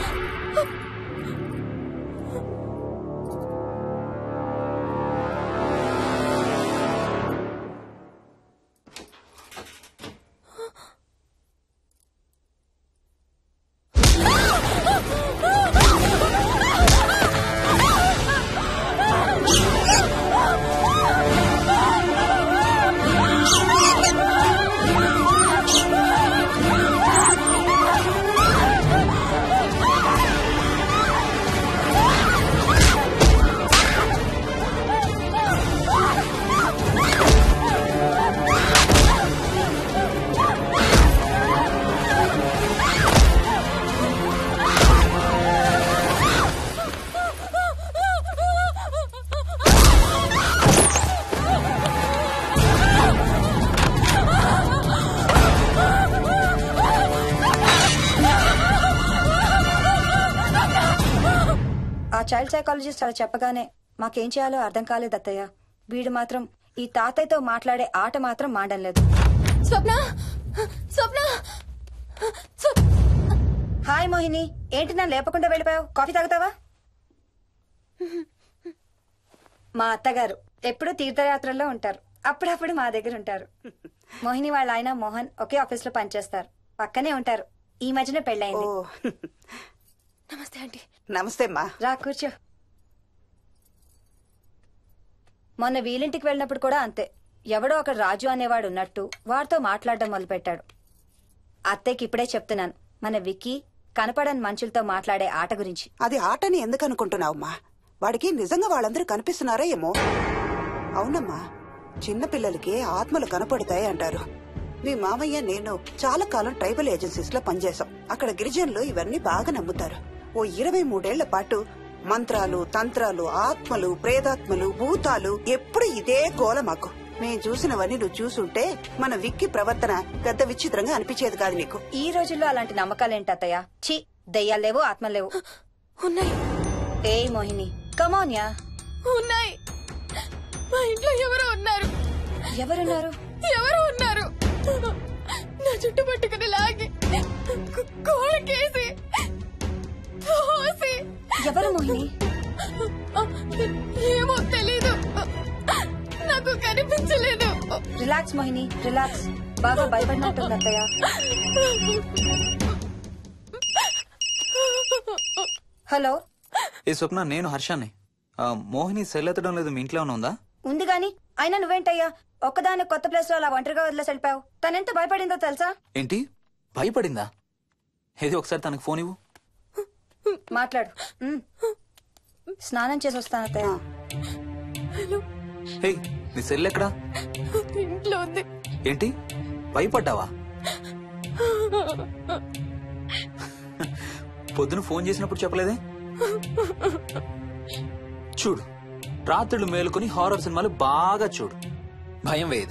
చైల్డ్ సైకాలజిస్ట్ అలా చెప్పగానే మాకేం చేయాలో అర్థం కాలేదు అత్తయ్య వీడు మాత్రం ఈ తాతయ్యతో మాట్లాడే ఆట మాత్రం మాండం లేదు స్వప్న స్వప్న హాయ్ మోహిని ఏంటి నన్ను లేపకుండా వెళ్ళిపోయావు కాఫీ తాగుతావా మా అత్తగారు ఎప్పుడు తీర్థయాత్రల్లో ఉంటారు అప్పుడప్పుడు మా దగ్గర ఉంటారు మోహిని వాళ్ళ ఆయన మోహన్ ఒకే ఆఫీస్ లో పనిచేస్తారు పక్కనే ఉంటారు ఈ మధ్యన పెళ్ళైంది నమస్తే ఆంటీ నమస్తే అమ్మా రా కూర్చో మొన్న వీలింటికి వెళ్ళినప్పుడు కూడా అంతే ఎవడో ఒక రాజు అనేవాడు ఉన్నట్టు వాడితో మాట్లాడడం మొదలుపెట్టాడు అత్తయ్యకి ఇప్పుడే చెప్తున్నాను మన విక్కీ కనపడని మనుషులతో మాట్లాడే ఆట గురించి అది ఆటని ఎందుకు అనుకుంటున్నావమ్మా వాడికి నిజంగా వాళ్ళందరూ కనిపిస్తున్నారా ఏమో అవునమ్మా చిన్నపిల్లలకి ఆత్మలు కనపడతాయి అంటారు మీ మామయ్య నేను చాలా కాలం ట్రైబల్ ఏజెన్సీస్ లో పనిచేశాం అక్కడ గిరిజనులు ఇవన్నీ బాగా నమ్ముతారు ఓ ఇరవై మూడేళ్ల పాటు మంత్రాలు తంత్రాలు ఆత్మలు ప్రేతాత్మలు భూతాలు ఎప్పుడు ఇదే గోల మాకు మేం చూసినవన్నీ నువ్వు చూసుంటే మన విక్కి ప్రవర్తన పెద్ద విచిత్రంగా అనిపించేది కాదు నీకు ఈ రోజుల్లో అలాంటి నమ్మకాలేంటి అత్తయ్య ఛీ దెయ్యాలేవు ఆత్మలేవు ఉన్నాయి ఏ మోహిని కమోన్యా ఉన్నాయి మా ఇంట్లో ఎవరో ఉన్నారు ఎవరున్నారు ఎవరో ఉన్నారు నా చుట్టు పట్టుకుని లాగి కు- కోళ్ళకేసి తోసి ఎవరు మోహిని ఏమో తెలీదు నాకు కనిపించలేదు రిలాక్స్ మోహిని రిలాక్స్ బాగా భయపడినట్టుంది అత్తయ్య హలో ఏ స్వప్న నేను హర్షాన్ని ఆ, మోహిని సెల్ ఎత్తడం లేదు మీ ఇంట్లో ఏమైనా ఉందా ఉంది గాని అయినా నువ్వేంటయ్యా ఒక్కదాని కొత్త ప్లేస్ లో అలా ఒంటరిగా వదిలేసి వెళ్ళిపోయావు తనెంత భయపడిందో తెలుసా ఏంటి భయపడిందా ఏది ఒకసారి తనకు ఫోన్ ఇవ్వు మాట్లాడు ఉమ్. స్నానం చేసి వస్తాను అత్తయ్య హే నీ సెల్ ఎక్కడా ఇంట్లో ఉంది ఏంటి భయపడ్డావా పొద్దున ఫోన్ చేసినప్పుడు చెప్పలేదే చూడు రాత్రులు మేలుకొని హారర్ సినిమాలు బాగా చూడు భయం వేయదు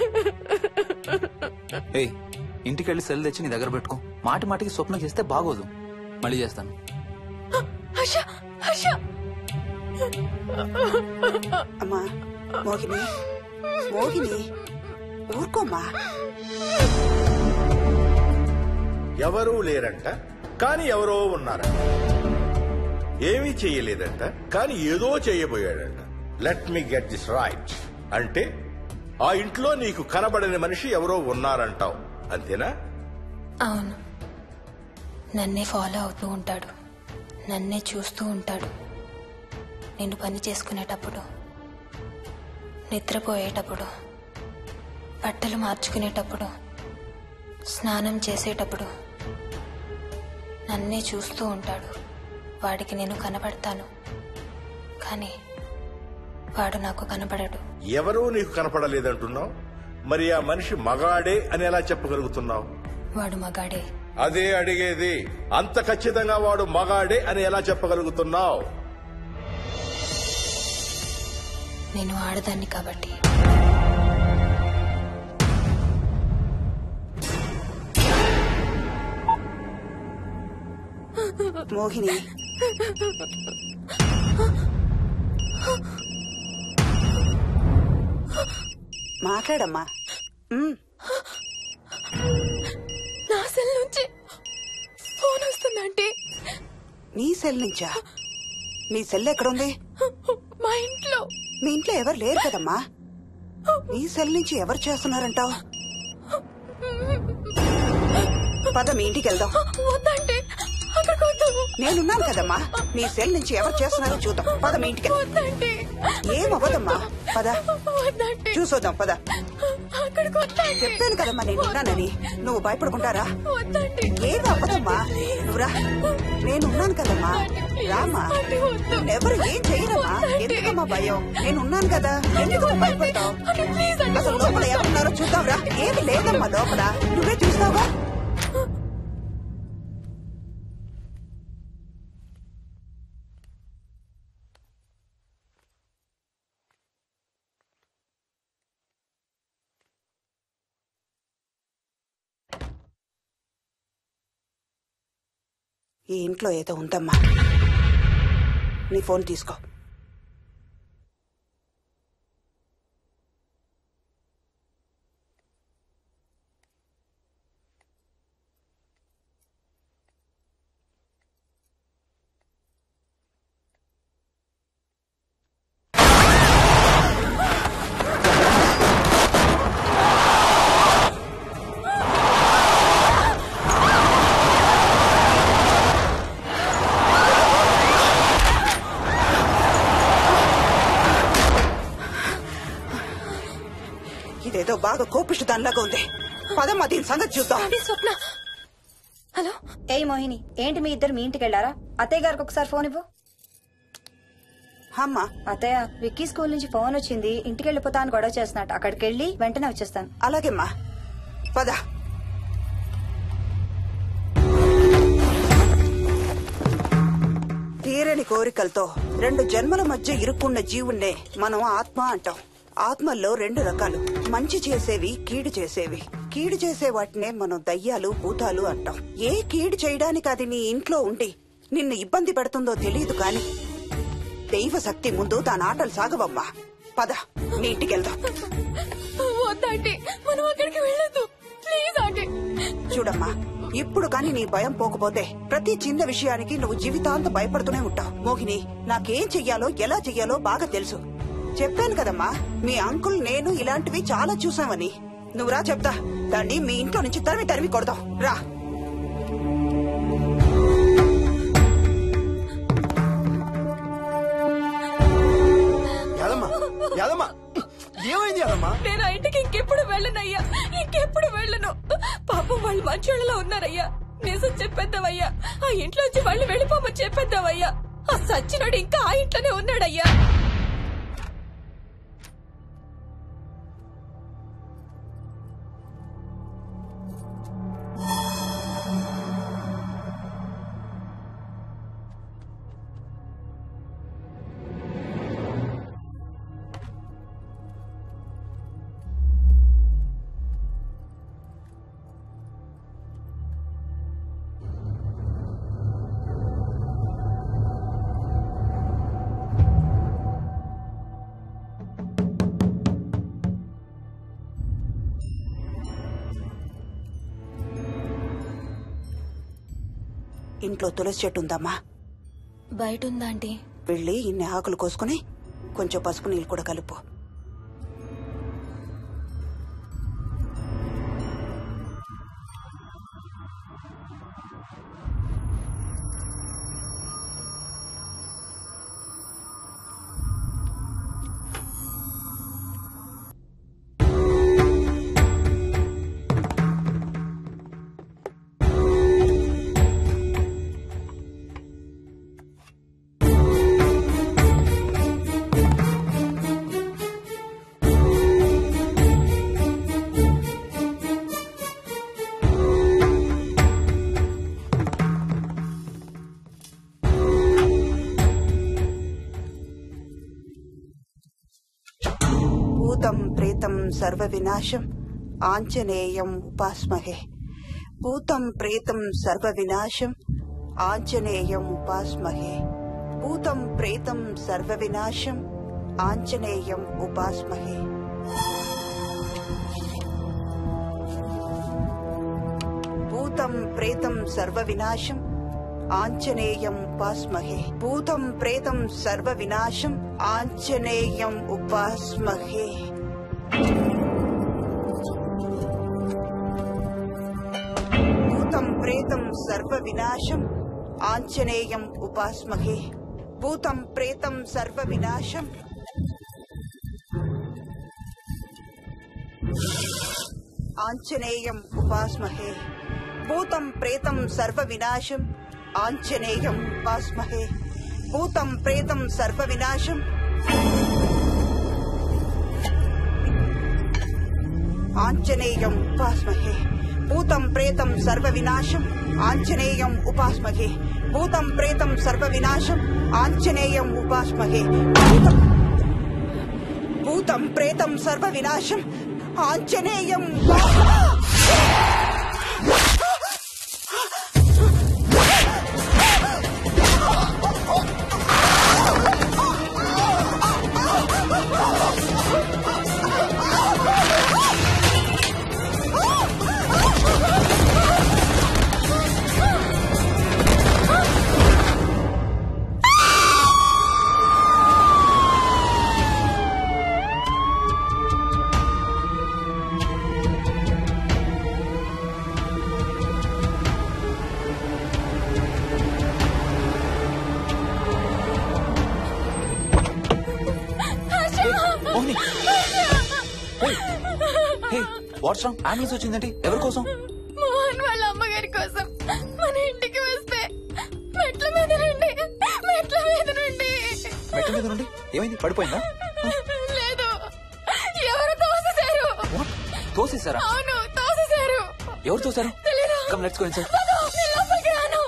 ఏ ఇంటికెళ్ళి సెల్ తెచ్చి నీ దగ్గర పెట్టుకో మాటి మాటికి స్వప్నం చేస్తే బాగోదు మళ్ళీ చేస్తాను హర్ష హర్ష అమ్మా మోహిని మోహిని ఊరుకోమ్మా ఎవరూ లేరంట కానీ ఎవరో ఉన్నారంట ఏమీ చెయ్యలేదంట కానీ ఏదో చేయబోయాడంట let me get this right అంటే ఆ ఇంట్లో నీకు కనబడని మనిషి ఎవరో ఉన్నారంటావు అంతేనా అవును నన్నే ఫాలో అవుతూ ఉంటాడు నన్నే చూస్తూ ఉంటాడు నేను పని చేసుకునేటప్పుడు నిద్రపోయేటప్పుడు బట్టలు మార్చుకునేటప్పుడు స్నానం చేసేటప్పుడు నన్నే చూస్తూ ఉంటాడు వాడికి నేను కనబడతాను కానీ వాడు నాకు కనబడడు ఎవరూ నీకు కనపడలేదంటున్నావు మరి ఆ మనిషి మగాడే అని ఎలా చెప్పగలుగుతున్నావు వాడు మగాడే అదే అడిగేది అంత ఖచ్చితంగా వాడు మగాడే అని ఎలా చెప్పగలుగుతున్నావు నేను ఆడదాన్ని కాబట్టి మోహిని మాట్లాడమ్మా ఉమ్, నా సెల్ నుంచి ఫోన్ వస్తుందంటే నీ సెల్ నుంచా నీ సెల్ ఎక్కడుంది మా ఇంట్లో మీ ఇంట్లో ఎవరు లేరు కదమ్మా నీ సెల్ నుంచి ఎవరు చేస్తున్నారంటావు పద మీ ఇంటికి వెళ్దాం వద్దంటే అక్కడికి వద్దు నేనున్నాను కదమ్మా నీ సెల్ నుంచి ఎవరు చేస్తున్నారో చూద్దాం పద మీ ఇంటికి వద్దంటే ఏం అవ్వదమ్మా పద వద్దంటే చూసొద్దాం పద అక్కడికి వద్దంటే చెప్పాను కదమ్మా నేనున్నానని నువ్వు భయపడుకుంటారా వద్దంటే ఏం అవ్వదమ్మా నువ్వురా నేనున్నాను కదమ్మా రామా ఎవరు ఏం చేయరమ్మా ఎందుకమ్మా భయం నేనున్నాను కదా ఎందుకు నువ్వు భయపడతావు అసలు లోపల ఎవరున్నారో చూద్దాంరా ఏమి లేదమ్మా లోపల నువ్వే చూస్తావా ఈ ఇంట్లో ఏదో ఉందమ్మా నీ ఫోన్ తీసుకో ఇదేదో బాగా కోపిష్టి దానిలాగా ఉంది పదమ్మా దీని సంగతి చూద్దాం స్వప్న హలో ఏయ్ మోహిని ఏంటి మీ ఇద్దరు మీ ఇంటికి వెళ్ళారా అత్తయ్య గారికి ఒకసారి ఫోన్ ఇవ్వు అమ్మా అత్తయ్య విక్కీ స్కూల్ నుంచి ఫోన్ వచ్చింది ఇంటికి వెళ్ళిపోతా అని గొడవ చేస్తున్నట్టు అక్కడికి వెళ్ళి వెంటనే వచ్చేస్తాను అలాగేమ్మా పద తీరని కోరికలతో రెండు జన్మల మధ్య ఇరుక్కున్న జీవుణ్ణే మనం ఆత్మ అంటాం ఆత్మల్లో రెండు రకాలు మంచి చేసేవి కీడు చేసేవి కీడు చేసే వాటినే మనం దయ్యాలు భూతాలు అంటాం ఏ కీడు చేయడానికి అది నీ ఇంట్లో ఉండి నిన్ను ఇబ్బంది పెడుతుందో తెలియదు కాని దైవ శక్తి ముందు దాని ఆటలు సాగవమ్మా పద నీ ఇంటికి వెళ్దాం వద్దంటే మనం అక్కడికి వెళ్ళొద్దు ప్లీజ్ ఆంటీ చూడమ్మా ఇప్పుడు కాని నీ భయం పోకపోతే ప్రతి చిన్న విషయానికి నువ్వు జీవితాంతం భయపడుతూనే ఉంటావు మోహిని నాకేం చెయ్యాలో ఎలా చెయ్యాలో బాగా తెలుసు చెప్పాను కదమ్మా మీ అంకుల్ నేను ఇలాంటివి చాలా చూసామని నువ్వు రా చెప్తా దాన్ని మీ ఇంట్లో నుంచి తరిమి తరిమి కొడదాం రా యాదమ్మా యాదమ్మా ఏమైంది యాదమ్మా నేను ఆ ఇంటికి ఇంకెప్పుడు వెళ్ళనయ్యా ఇంకెప్పుడు వెళ్ళను పాపం వాళ్ళు మంచోళ్ళలో ఉన్నారయ్యా నిజం చెప్పేద్దామయ్యా ఆ ఇంట్లోంచి వాళ్ళు వెళ్ళిపోమని చెప్పేద్దామయ్యా ఆ సచ్చినోడు ఇంకా ఆ ఇంట్లోనే ఉన్నాడయ్యా ఇంట్లో తులసి చెట్టు ఉందమ్మా బయట ఉందా ఆంటీ వెళ్ళి ఇన్ని ఆకులు కోసుకుని కొంచెం పసుపు నీళ్ళు కూడా కలుపు భూతం ప్రేతం సర్వ వినాశం ఆంజనేయం ఉపాస్మహే భూతం ప్రేతం సర్వ వినాశం ఆంజనేయం ఉపాస్మహే భూతం ప్రేతం సర్వ వినాశం ఆంజనేయం ఉపాస్మహే భూతం ప్రేతం సర్వ వినాశం ఆంజనేయం ఉపాస్మహే భూతం ప్రేతం సర్వ వినాశం ఆంజనేయం ఉపాస్మహే భూతం ప్రేతం సర్వ వినాశం ఆంజనేయం ఉపాస్మహే భూతం ప్రేతం సర్వ వినాశం ఆంజనేయం ఉపాస్మహే భూతం ప్రేతం సర్వ వినాశం ఆంజనేయం ఉపాస్మహే భూతం ప్రేతం సర్వ వినాశం ఆంజనేయం ఉపాస్మహే భూతం ప్రేతం సర్వ వినాశం ఆంజనేయం ఉపాస్మహే భూతం ప్రేతం సర్వ వినాశం ఆంజనేయం ఉపాస్మహే భూతం భూతం ప్రేతం సర్వ వినాశం ఆంజనేయం వాట్స్ రాంగ్ అంబులెన్స్ వచ్చిందండి ఎవరి కోసం మోహన్ వాళ్ళ అమ్మగారి కోసం మన ఇంటికి వస్తే మెట్ల మీద నుండి మెట్ల మీద నుండి మెట్ల మీద నుండి ఏమైంది పడిపోయిందా లేదు ఎవరు తోసేశారు తోసేసారా అవును తోసేశారు ఎవరు తోసారు తెలీదు. కమ్ లెట్స్ గో ఇన్సైడ్ వద్దు, నేను లోపలికి రాను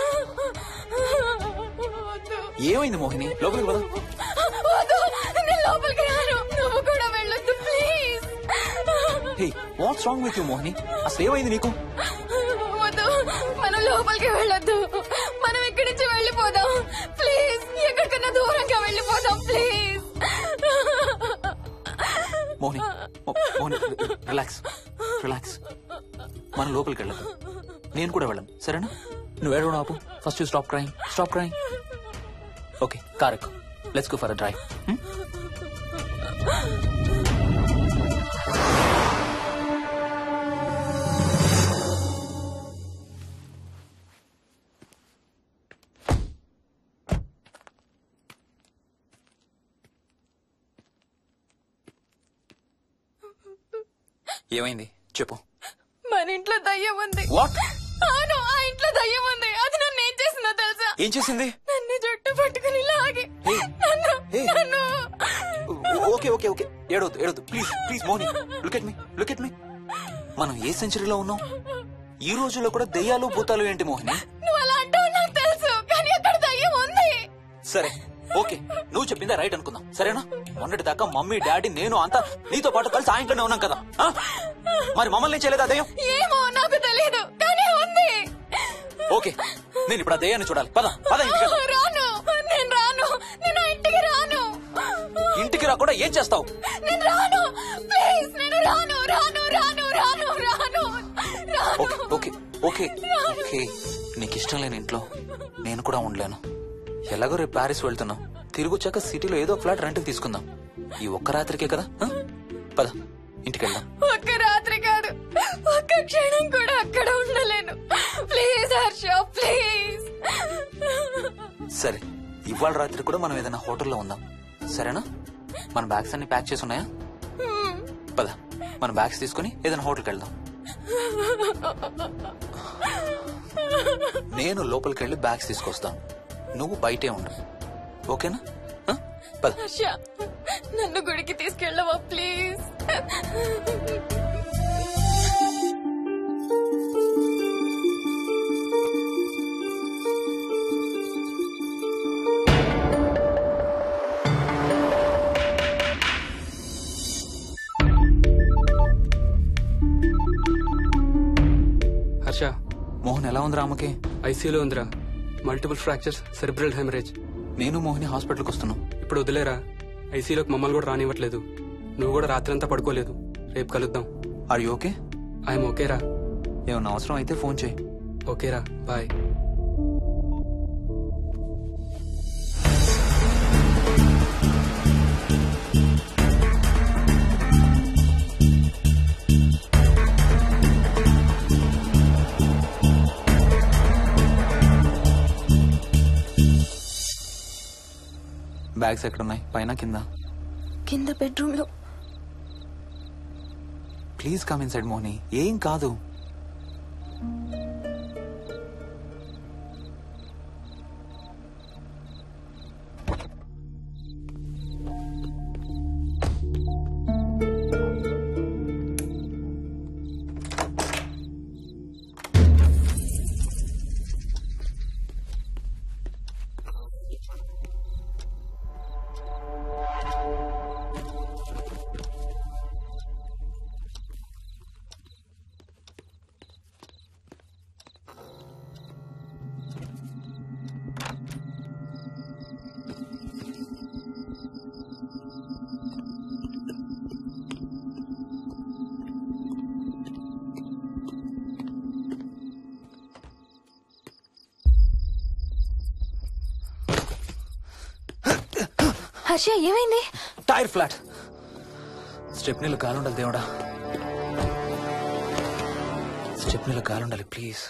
ఏమైంది మోహిని లోపలికి పద వద్దు, నేను లోపలికి రాను నువ్వు కూడా వెళ్ళొద్దు please hey what's wrong with you Mohini అసలు ఏమైంది నీకు వద్దు మనం లోపలికి వెళ్ళొద్దు మనం ఇక్కడి నుంచి వెళ్ళిపోదాం ప్లీజ్ ఎక్కడికన్నా దూరంగా వెళ్ళిపోదాం ప్లీజ్ మోహిని మో- మోహిని రిలాక్స్ రిలాక్స్ మనం లోపలికి వెళ్ళదు నేను కూడా వెళ్ళను సరేనా నువ్వు ఏడవడం ఆపు first stop crying stop crying okay car ఎక్కు let's go for a drive ఏమైంది చెప్పు మన ఇంట్లో దయ్యం ఉంది What? అవును ఆ ఇంట్లో దయ్యం ఉంది అది నన్ను ఏం చేసిందో తెలుసా ఏం చేసింది నన్ను జుట్టు పట్టుకుని లాగి నన్ను నన్ను ఓకే ఓకే ఓకే ఏడవద్దు ఏడవద్దు please please Moni look at me look at me మనం ఏ సెంచరీలో ఉన్నాం ఈ రోజుల్లో కూడా దెయ్యాలు భూతాలు ఏంటి మోహిని నువ్వు అలా అంటావు నాకు తెలుసు కానీ అక్కడ దయ్యం ఉంది సరే ఓకే నువ్వు చెప్పిందే రైట్ అనుకుందాం సరేనా మొన్నటి దాకా మమ్మీ డాడీ నేను అంతా నీతో పాటు కలిసి ఆ ఇంట్లోనే ఉన్నాం కదా ఆ? మరి మమ్మల్ని ఏం చేయలేదా దయ్యం ఏమో నాకు తెలియదు కానీ ఉంది ఓకే నేను ఇప్పుడు ఆ దయ్యాన్ని చూడాలి పద పద ఇంటికి వెళ్దాం. రాను నేను రాను నేను ఆ ఇంటికి రాను ఇంటికి రాకుండా ఏం చేస్తావు నేను రాను ప్లీజ్ నేను రాను రాను రాను రాను రాను రాను ఓకే ఓకే ఓకే ఓకే నీకు ఇష్టం లేని ఇంట్లో నేను కూడా ఉండలేను ఎలాగో రేపు ప్యారిస్ వెళ్తున్నాం తిరిగి వచ్చాక సిటీలో ఏదో ఫ్లాట్ రెంట్కి తీసుకుందాం ఈ ఒక్క రాత్రికే కదా ఆ? పద ఇంటికి వెళ్దాం ఒక్క రాత్రి కాదు ఒక్క క్షణం కూడా అక్కడ ఉండలేను ప్లీజ్ హర్ష ప్లీజ్ సరే ఇవాళ రాత్రి కూడా మనం ఏదైనా హోటల్లో ఉందాం సరేనా మన బ్యాగ్స్ అన్ని ప్యాక్ చేసి ఉన్నాయా పద మన బ్యాగ్స్ తీసుకుని ఏదైనా హోటల్కి వెళ్దాం నేను లోపలికి వెళ్ళి బ్యాగ్స్ తీసుకొస్తాను నువ్వు బయటే ఉండు ఓకేనా ఆ? పద హర్ష నన్ను గుడికి తీసుకెళ్ళవా ప్లీజ్ హర్ష మోహన్ ఎలా ఉంది రామకి ఐసీయూలో ఉందిరా మల్టిపుల్ ఫ్రాక్చర్స్ సెరిబ్రల్ హెమరేజ్ నేను మోహిని హాస్పిటల్కి వస్తున్నాం ఇప్పుడు వదిలేరా ఐసీయూలోకి మమ్మల్ని కూడా రానివ్వట్లేదు నువ్వు కూడా రాత్రంతా పడుకోలేదు రేపు కలుద్దాం ఆర్ యూ ఓకే ఐఎమ్ ఓకేరా ఏమన్నా అవసరం అయితే ఫోన్ చేయి ఓకేరా బాయ్ బ్యాగ్స్ ఎక్కడున్నాయి పైన కింద కింద బెడ్రూమ్ లో please come inside Mohini ఏం కాదు హర్ష ఏమైంది టైర్ ఫ్లాట్ స్టెప్నీలో గాలుండాలి దేవుడా స్టెప్నీలో గాలుండాలి please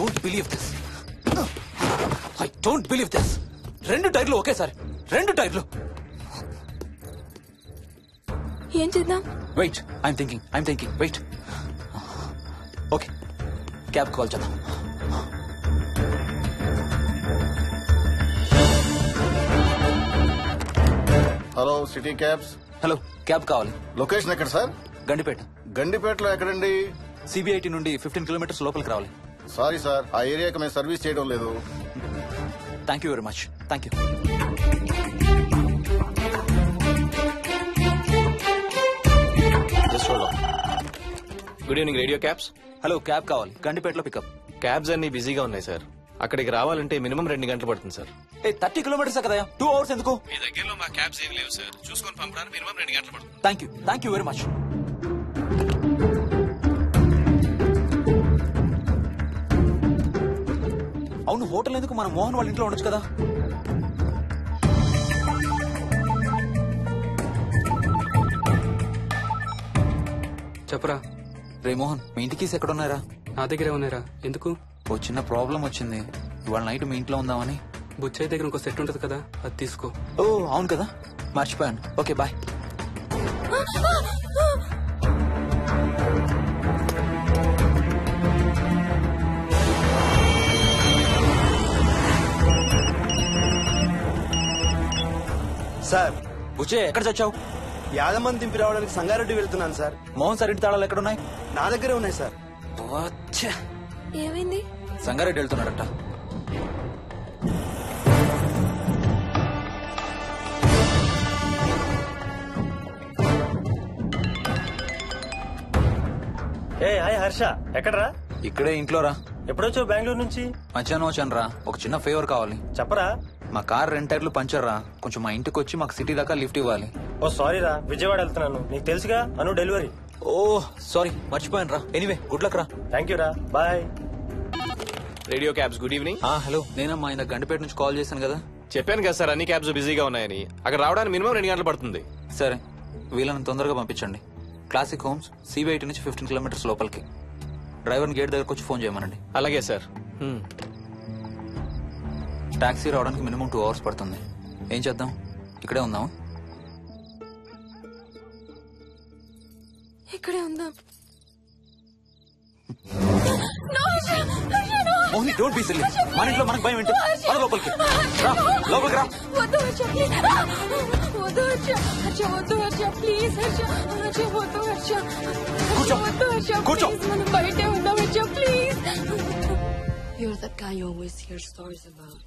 don't believe this I don't believe this రెండు టైర్లు ఒకేసారి రెండు టైర్లు ఏం చేద్దాం wait I'm thinking I'm thinking wait okay cab call చేద్దాం hello city cabs hello cab కావాలి లొకేషన్ ఎక్కడ సార్ గండిపేట గండిపేటలో ఎక్కడండి సిబిఐటి నుండి ఫిఫ్టీన్ కిలోమీటర్స్ లోపలికి రావాలి సారీ సార్ ఆ ఏరియాకి మేము సర్వీస్ చేయడం లేదు thank you very much thank you good evening radio cabs hello cab కావాలి గండిపేటలో పికప్ క్యాబ్స్ అన్ని బిజీగా ఉన్నాయి సార్ అక్కడికి రావాలంటే మినిమం రెండు గంటలు పడుతుంది సార్ ఏ థర్టీ కిలోమీటర్స్ కదా టూ అవర్స్ ఎందుకు మీ దగ్గరలో మా క్యాబ్స్ ఏం లేవు సార్ చూసుకొని పంపడానికి మినిమం రెండు గంటలు పడుతుంది thank you thank you very much అవును హోటల్ ఎందుకు మన మోహన్ వాళ్ళ ఇంట్లో ఉండొచ్చు కదా చెప్పరా రే మోహన్ మీ ఇంటికి ఎక్కడ ఉన్నారా నా దగ్గరే ఉన్నారా ఎందుకు ఓ చిన్న ప్రాబ్లం వచ్చింది ఇవాళ నైట్ మీ ఇంట్లో ఉందామని బుచ్చయ్య దగ్గర ఇంకో సెట్ ఉంటది కదా అది తీసుకో ఓ అవును కదా మర్చిపోయాను ఓకే బాయ్ సార్ బుచ్చే ఎక్కడ చచ్చావు యాదమ్మని దింపి రావడానికి సంగారెడ్డి వెళ్తున్నాను సార్ మోహన్ సార్ ఇంటి తాళాలు ఎక్కడ ఉన్నాయి నా దగ్గరే ఉన్నాయి సార్ ఏమైంది సంగారెడ్డి వెళ్తున్నాడట ఏ హాయ్ హర్ష ఎక్కడరా ఇక్కడే ఇంట్లో రా ఎప్పుడొచ్చావు బెంగళూరు నుంచి మధ్యాహ్నం వచ్చాను రా ఒక చిన్న ఫేవర్ కావాలి చెప్పరా మా కార్ రెండు టైర్లు పంచర్ రా కొంచెం మా ఇంటికి వచ్చి మాకు సిటీ దాకా లిఫ్ట్ ఇవ్వాలి ఓ సారీ రా విజయవాడ వెళ్తున్నాను నీకు తెలుసుగా అను డెలివరీ ఓ సారీ మర్చిపోయాను రా ఎనీవే గుడ్ లక్ రా థ్యాంక్ యూ రా bye radio cabs good evening hello నేనమ్మా ఇంత గంటపేట నుంచి కాల్ చేశాను కదా చెప్పాను కదా సార్ అన్ని క్యాబ్స్ బిజీగా ఉన్నాయని అక్కడ రావడానికి మినిమం రెండు గంటలు పడుతుంది సరే వీళ్ళని తొందరగా పంపించండి క్లాసిక్ హోమ్స్ సిబిఐటి నుంచి ఫిఫ్టీన్ కిలోమీటర్స్ లోపలికి డ్రైవర్ని గేట్ దగ్గరకు వచ్చి ఫోన్ చేయమనండి అలాగే సార్ టాక్సీ రావడానికి మినిమం టూ అవర్స్ పడుతుంది ఏం చేద్దాం ఇక్కడే ఉందాం ఇక్కడే ఉందాం మోహిని డోంట్ బీ సిల్లీ మన ఇంట్లో మనకు భయం ఏంటి మన లోపలికి రా లోపలికి రా వద్దు హర్ష ప్లీజ్ వద్దు హర్ష హర్ష వద్దు హర్ష ప్లీజ్ హర్ష హర్ష వద్దు హర్ష కూర్చో. వద్దు హర్ష కూర్చో. ప్లీజ్ మనం బయటే ఉందాం Harsha please You're that guy you always hear stories about.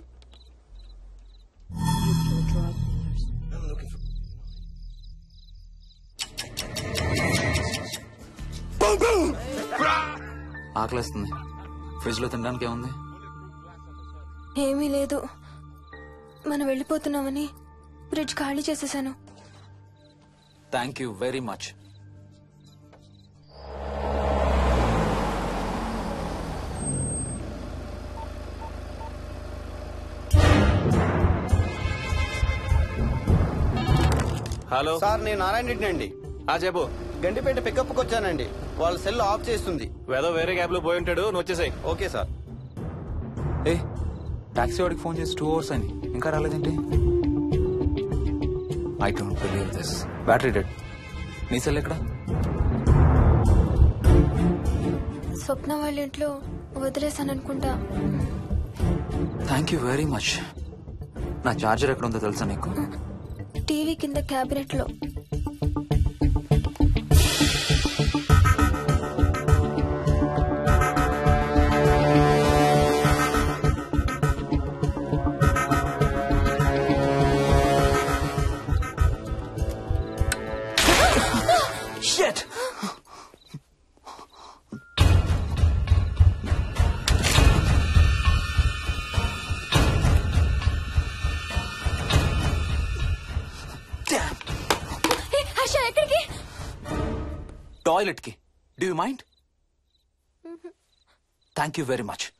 ఆకలేస్తుంది ఫ్రిడ్జ్ లో తినడానికి ఏముంది ఏమీ లేదు మనం వెళ్ళిపోతున్నామని బ్రిడ్జ్ ఖాళీ చేసేసాను thank you very much hello sir నేను నారాయణ రెడ్డి అండి ఆ చెప్పు గండిపేట పికప్కి వచ్చానండి వాళ్ళ సెల్ ఆఫ్ చేస్తుంది ఏదో వేరే క్యాబ్ లో పోయి ఉంటాడు నువ్వు వచ్చేసాయి ఓకే సార్ ఏ టాక్సీ వాడికి ఫోన్ చేసి టూ అవర్స్ అని ఇంకా రాలేదేంటి I don't believe this battery dead నీ సెల్ ఎక్కడ స్వప్న వాళ్ళ ఇంట్లో వదిలేసాను అనుకుంటా థ్యాంక్ యూ వెరీ మచ్ నా చార్జర్ ఎక్కడ ఉందో తెలుసా నీకు టీవీ కింద క్యాబినెట్ లో Shit! ఏ, హర్ష ఎక్కడికి టాయిలెట్ కి do you mind thank you very much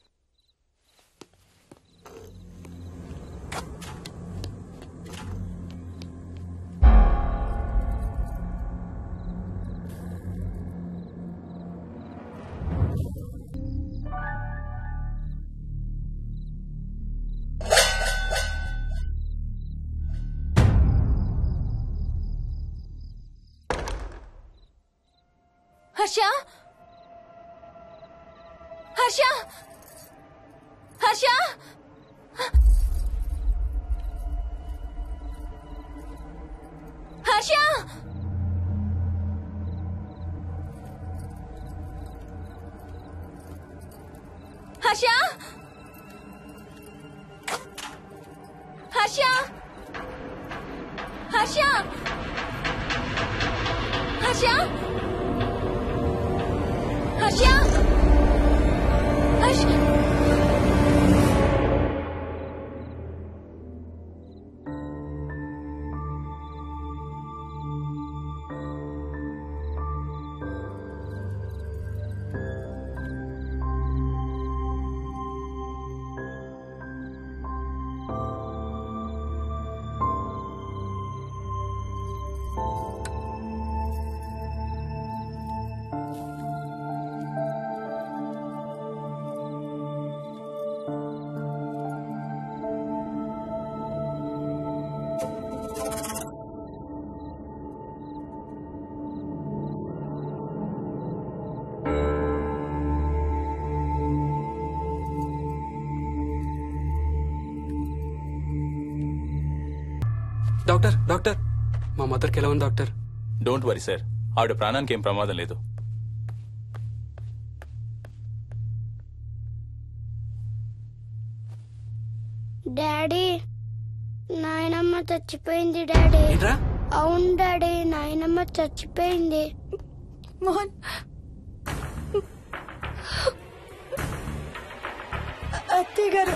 Harsha Harsha Harsha Harsha Harsha Harsha Harsha Harsha Harsha Harsha doctor doctor మా మదర్కి ఎలా ఉంది డాక్టర్ డోంట్ వరీ సార్ ఆవిడ ప్రాణానికి ఏం ప్రమాదం లేదు డాడీ నాయనమ్మ చచ్చిపోయింది డాడీ ఏంట్రా? అవును డాడీ నాయనమ్మ చచ్చిపోయింది మోహన్ అత్తయ్య గారు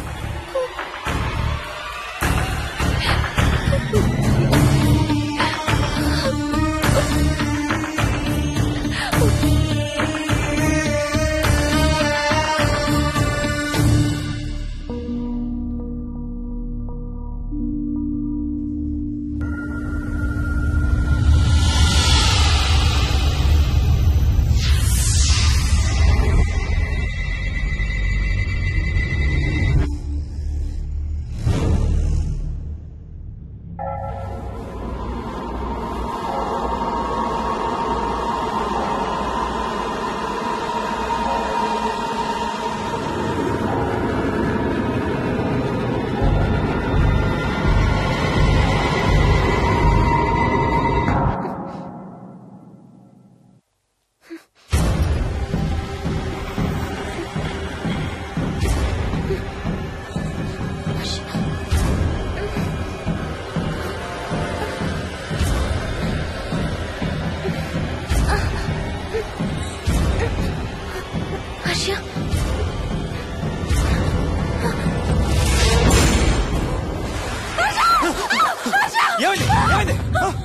హర్ష ఏమైంది ఏమైంది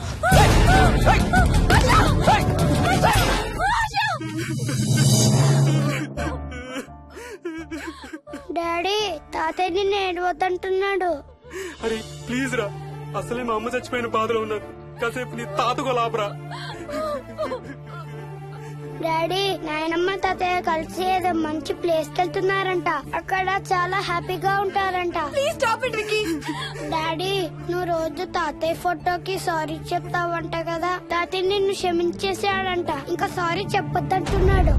డాడీ తాతయ్య నిన్ను ఏడవద్దంటున్నాడు అరే ప్లీజ్ రా అసలే మా అమ్మ చచ్చిపోయిన బాధలో ఉన్నాను కాసేపు నీ తాతకు లాపరా డాడీ నాయనమ్మ తాతయ్య కలిసి ఏదో మంచి ప్లేస్ కి వెళ్తున్నారంట అక్కడ చాలా హ్యాపీగా ఉంటారంట please stop it Vicky daddy నువ్వు రోజు తాతయ్య ఫోటోకి సారీ చెప్తావంట కదా తాతయ్య నిన్ను క్షమించేసాడంట ఇంకా సారీ చెప్పొద్దంటున్నాడు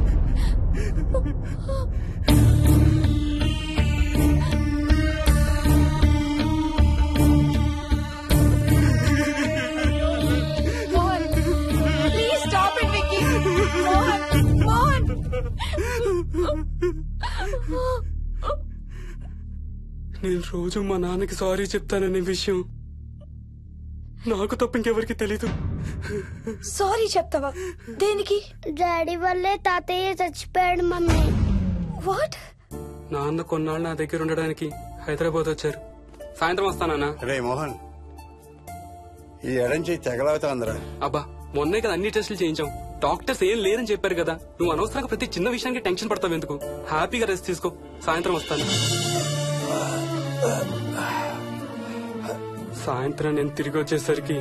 Mohan please stop it Vicky Mohan Mohan నేను రోజు మా నాన్నకి సారీ చెప్తాననే విషయం నాకు తప్ప ఇంకెవరికి తెలీదు సారీ చెప్తావా దేనికి డాడీ వల్లే తాతయ్య చచ్చిపోయాడు మమ్మీ వాట్ నాన్న కొన్నాళ్ళు నా దగ్గర ఉండడానికి హైదరాబాద్ వచ్చారు సాయంత్రం వస్తానా రే మోహన్ ఈ ఎడం చేయి తెగలవుతోందిరా అబ్బా మొన్నే కదా అన్ని టెస్టులు చేయించాం డాక్టర్స్ ఏం లేదని చెప్పారు కదా నువ్వు అనవసరంగా ప్రతి చిన్న విషయానికి టెన్షన్ పడతావు ఎందుకు హ్యాపీగా రెస్ట్ తీసుకో సాయంత్రం వస్తాను సాయంత్రం నేను తిరిగి వచ్చేసరికి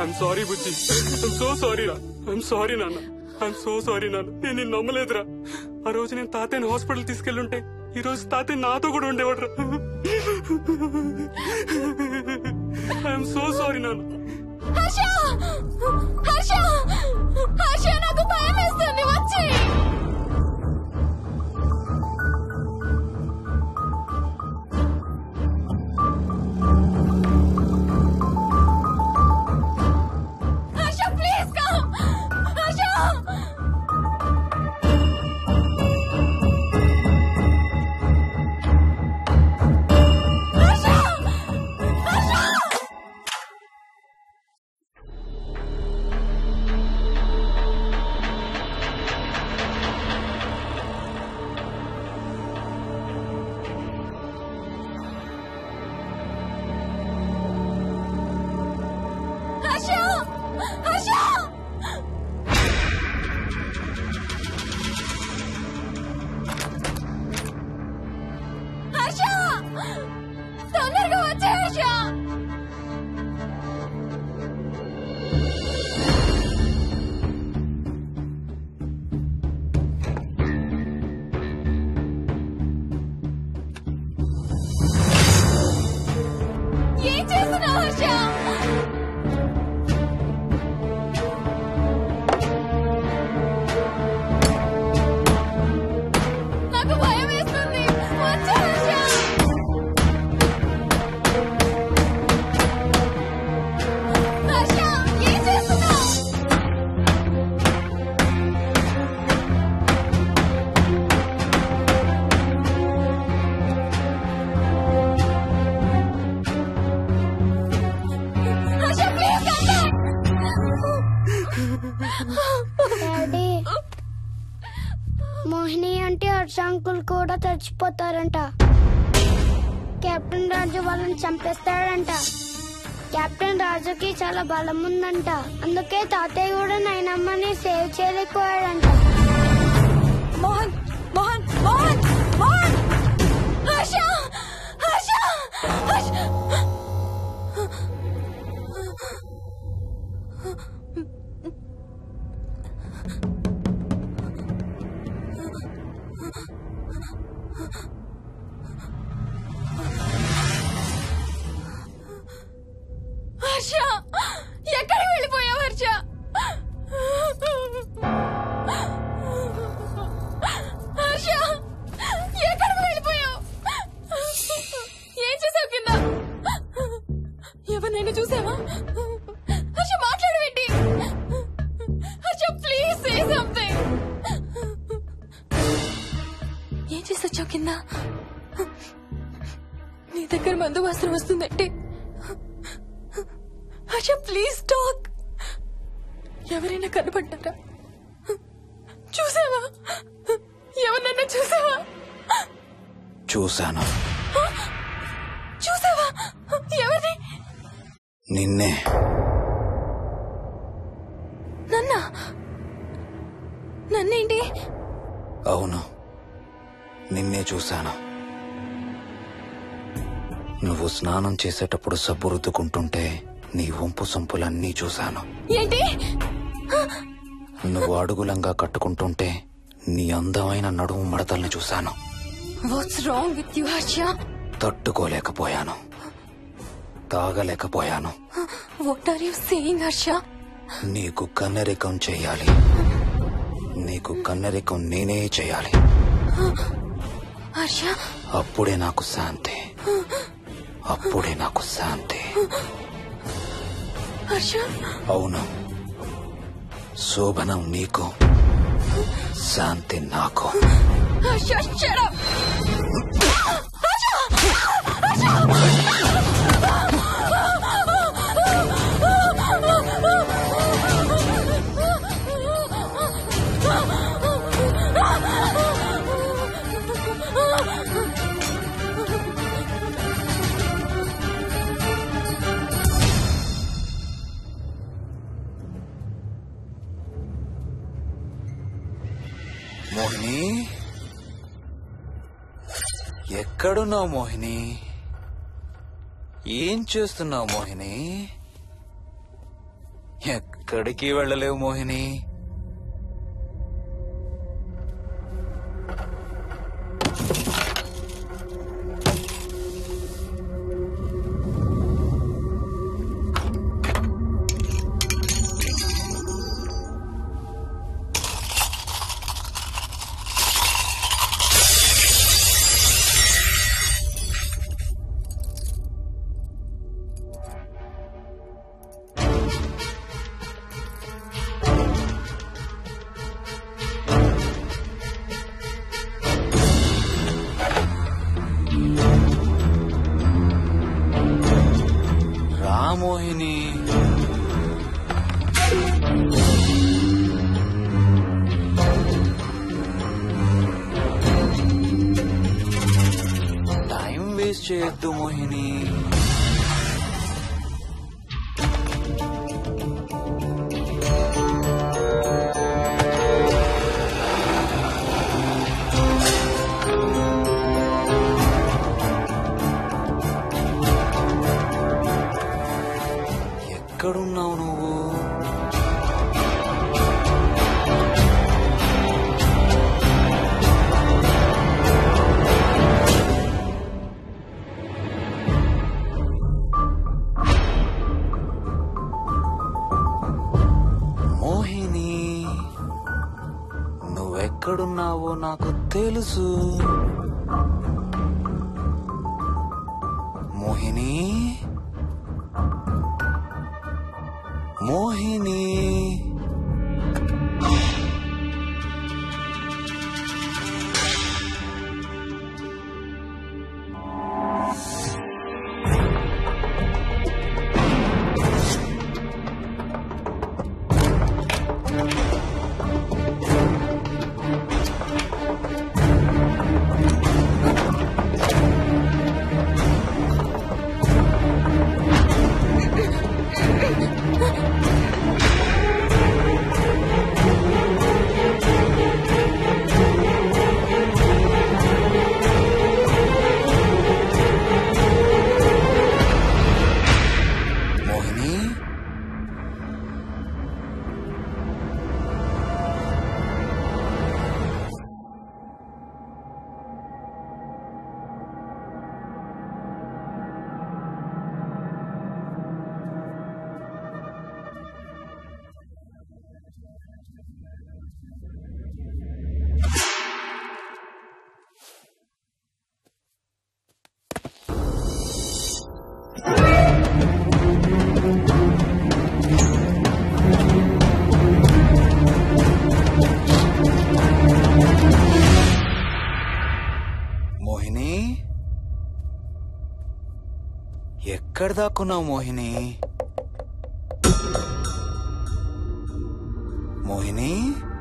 ఐఎమ్ సారీ బుజ్జి ఐఎమ్ సో సారీ రా ఐఎమ్ సారీ నాన్న ఐఎమ్ సో సారీ నాన్న నేను నిన్ను నమ్మలేదురా ఆ రోజు నేను తాతయ్యని హాస్పిటల్ తీసుకెళ్ళుంటే ఈ రోజు తాతయ్య నాతో కూడా ఉండేవాడు రా ఐఎమ్ సో సారీ నాన్న హర్ష హర్ష హర్ష నాకు భయం వేస్తుంది వచ్చి హర్ష ప్లీజ్ కమ్ హర్ష హర్ష హర్ష హర్ష తొందరగా వచ్చే హర్ష ఏం చేస్తున్నావు హర్ష నాకు భయం వేస్తుంది వచ్చే హర్ష హర్ష ఏం చేస్తున్నావు హర్ష ప్లీజ్ డాడీ మోహిని అంటే హర్ష అంకుల్ కూడా చచ్చిపోతారంట కెప్టెన్ రాజు వాళ్ళని చంపేస్తాడంట కెప్టెన్ రాజుకి చాలా బలం ఉందంట అందుకే తాతయ్య కూడా నైనమ్మని సేవ్ చేయలేకపోయాడంట మోహన్ మోహన్ మోహన్ మోహన్ హర్ష హర్ష హర్ష హర్ష ఎక్కడికి వెళ్ళిపోయావు హర్ష హర్ష ఎక్కడికి వెళ్ళిపోయావు ఏం చేసావు కింద ఎవరినైనా చూసావా హర్ష మాట్లాడవేంటి హర్ష ప్లీజ్ సే సంథింగ్ ఏం చేసొచ్చావు కింద నీ దగ్గర మందు వస్త్రం వస్తుందంటే హర్ష ప్లీజ్ టాక్ ఎవరైనా కనపడ్డారా చూసావా ఎవరినన్నా చూసావా చూశాను చూసావా ఎవరిని నిన్నే నన్న నన్నేంటి అవును నిన్నే చూశాను నువ్వు స్నానం చేసేటప్పుడు సబ్బు రుద్దుకుంటుంటే నీ వంపు సొంపులన్నీ చూశాను ఏంటి నువ్వు అడుగులంగా కట్టుకుంటుంటే నీ అందమైన నడుము మడతల్ని చూశాను what's wrong with you Harsha తట్టుకోలేకపోయాను తాగలేకపోయాను what are you saying Harsha నీకు కన్నరికం చేయాలి నీకు కన్నరికం నేనే చేయాలి హర్ష అప్పుడే నాకు శాంతి అప్పుడే నాకు శాంతి హర్ష అవును శోభనం నీకు శాంతి నాకు హర్ష shut up. మోహిని ఎక్కడున్నావు మోహిని ఏం చేస్తున్నావు మోహిని ఎక్కడికి వెళ్ళలేవు మోహిని రా మోహిని టైం వేస్ట్ చేయొద్దు మోహిని ఎక్కడున్నావు నువ్వు మోహిని నువ్వెక్కడున్నావో నాకు తెలుసు మోహిని మోహిని మోహిని మోహిని ఎక్కడ దాక్కున్నావు మోహిని మోహిని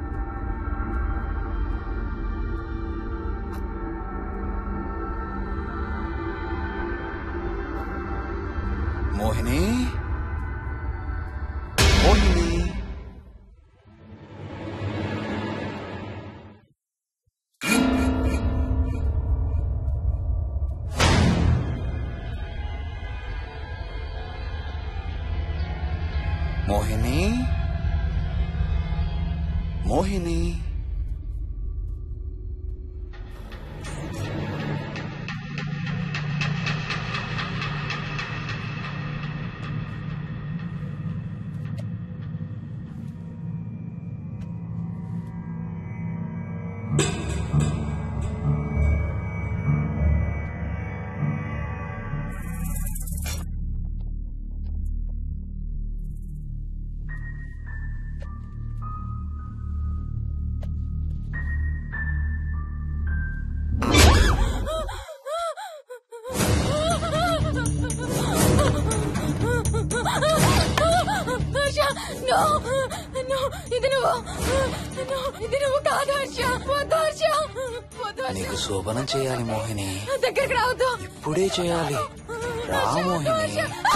మోహిని మోహిని మోహిని మోహిని హర్ష నో నో ఇది నువ్వు నో ఇది నువ్వు కాదు హర్ష వద్దు హర్ష వద్దు హర్ష నీకు శోభనం చేయాలి మోహిని దగ్గరికి రావద్దు ఇప్పుడే చేయాలి రా మోహిని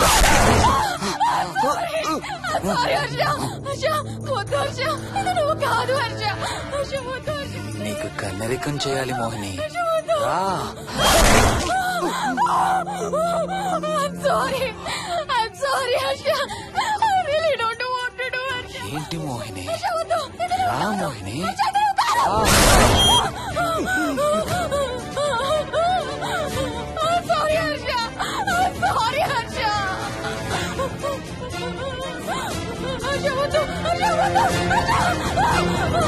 సారీ హర్ష హర్ష వద్దు హర్ష ఇది నువ్వు కాదు హర్ష హర్ష వద్దు హర్ష నీకు కన్నరికం చేయాలి మోహిని రా I'm sorry. I'm sorry, Asha. I really don't want రా మోహిని సారీ హర్ష సారీ హర్ష హర్ష వద్దు హర్ష వద్దు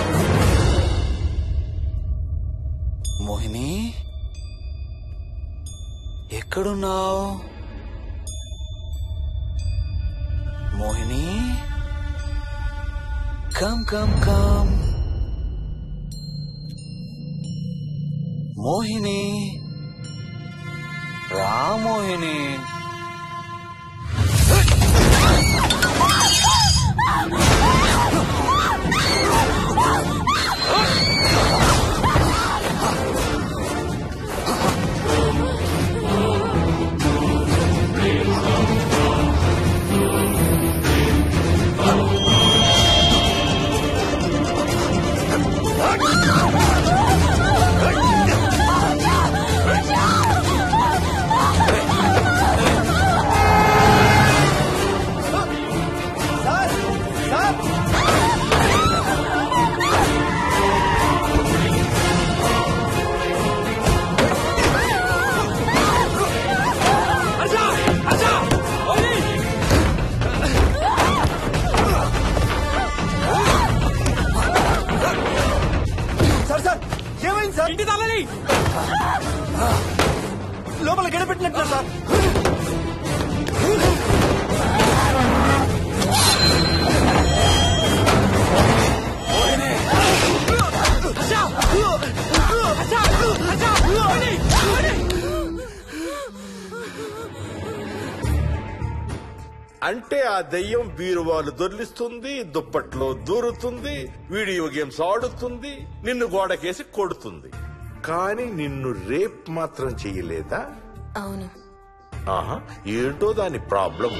మోహిని ఎక్కడున్నావు Mohini come come come Mohini రా మోహిని సార్ సార్ ఏమైంది సార్ ఇంటి తాళని లోపల గడపెట్టినట్టు సార్ అంటే ఆ దెయ్యం బీరువాలు దొర్లిస్తుంది దుప్పట్లో దూరుతుంది వీడియో గేమ్స్ ఆడుతుంది నిన్ను గోడకేసి కొడుతుంది కానీ నిన్ను రేప్ మాత్రం చెయ్యలేదా అవును ఆహా ఏంటో దాని ప్రాబ్లం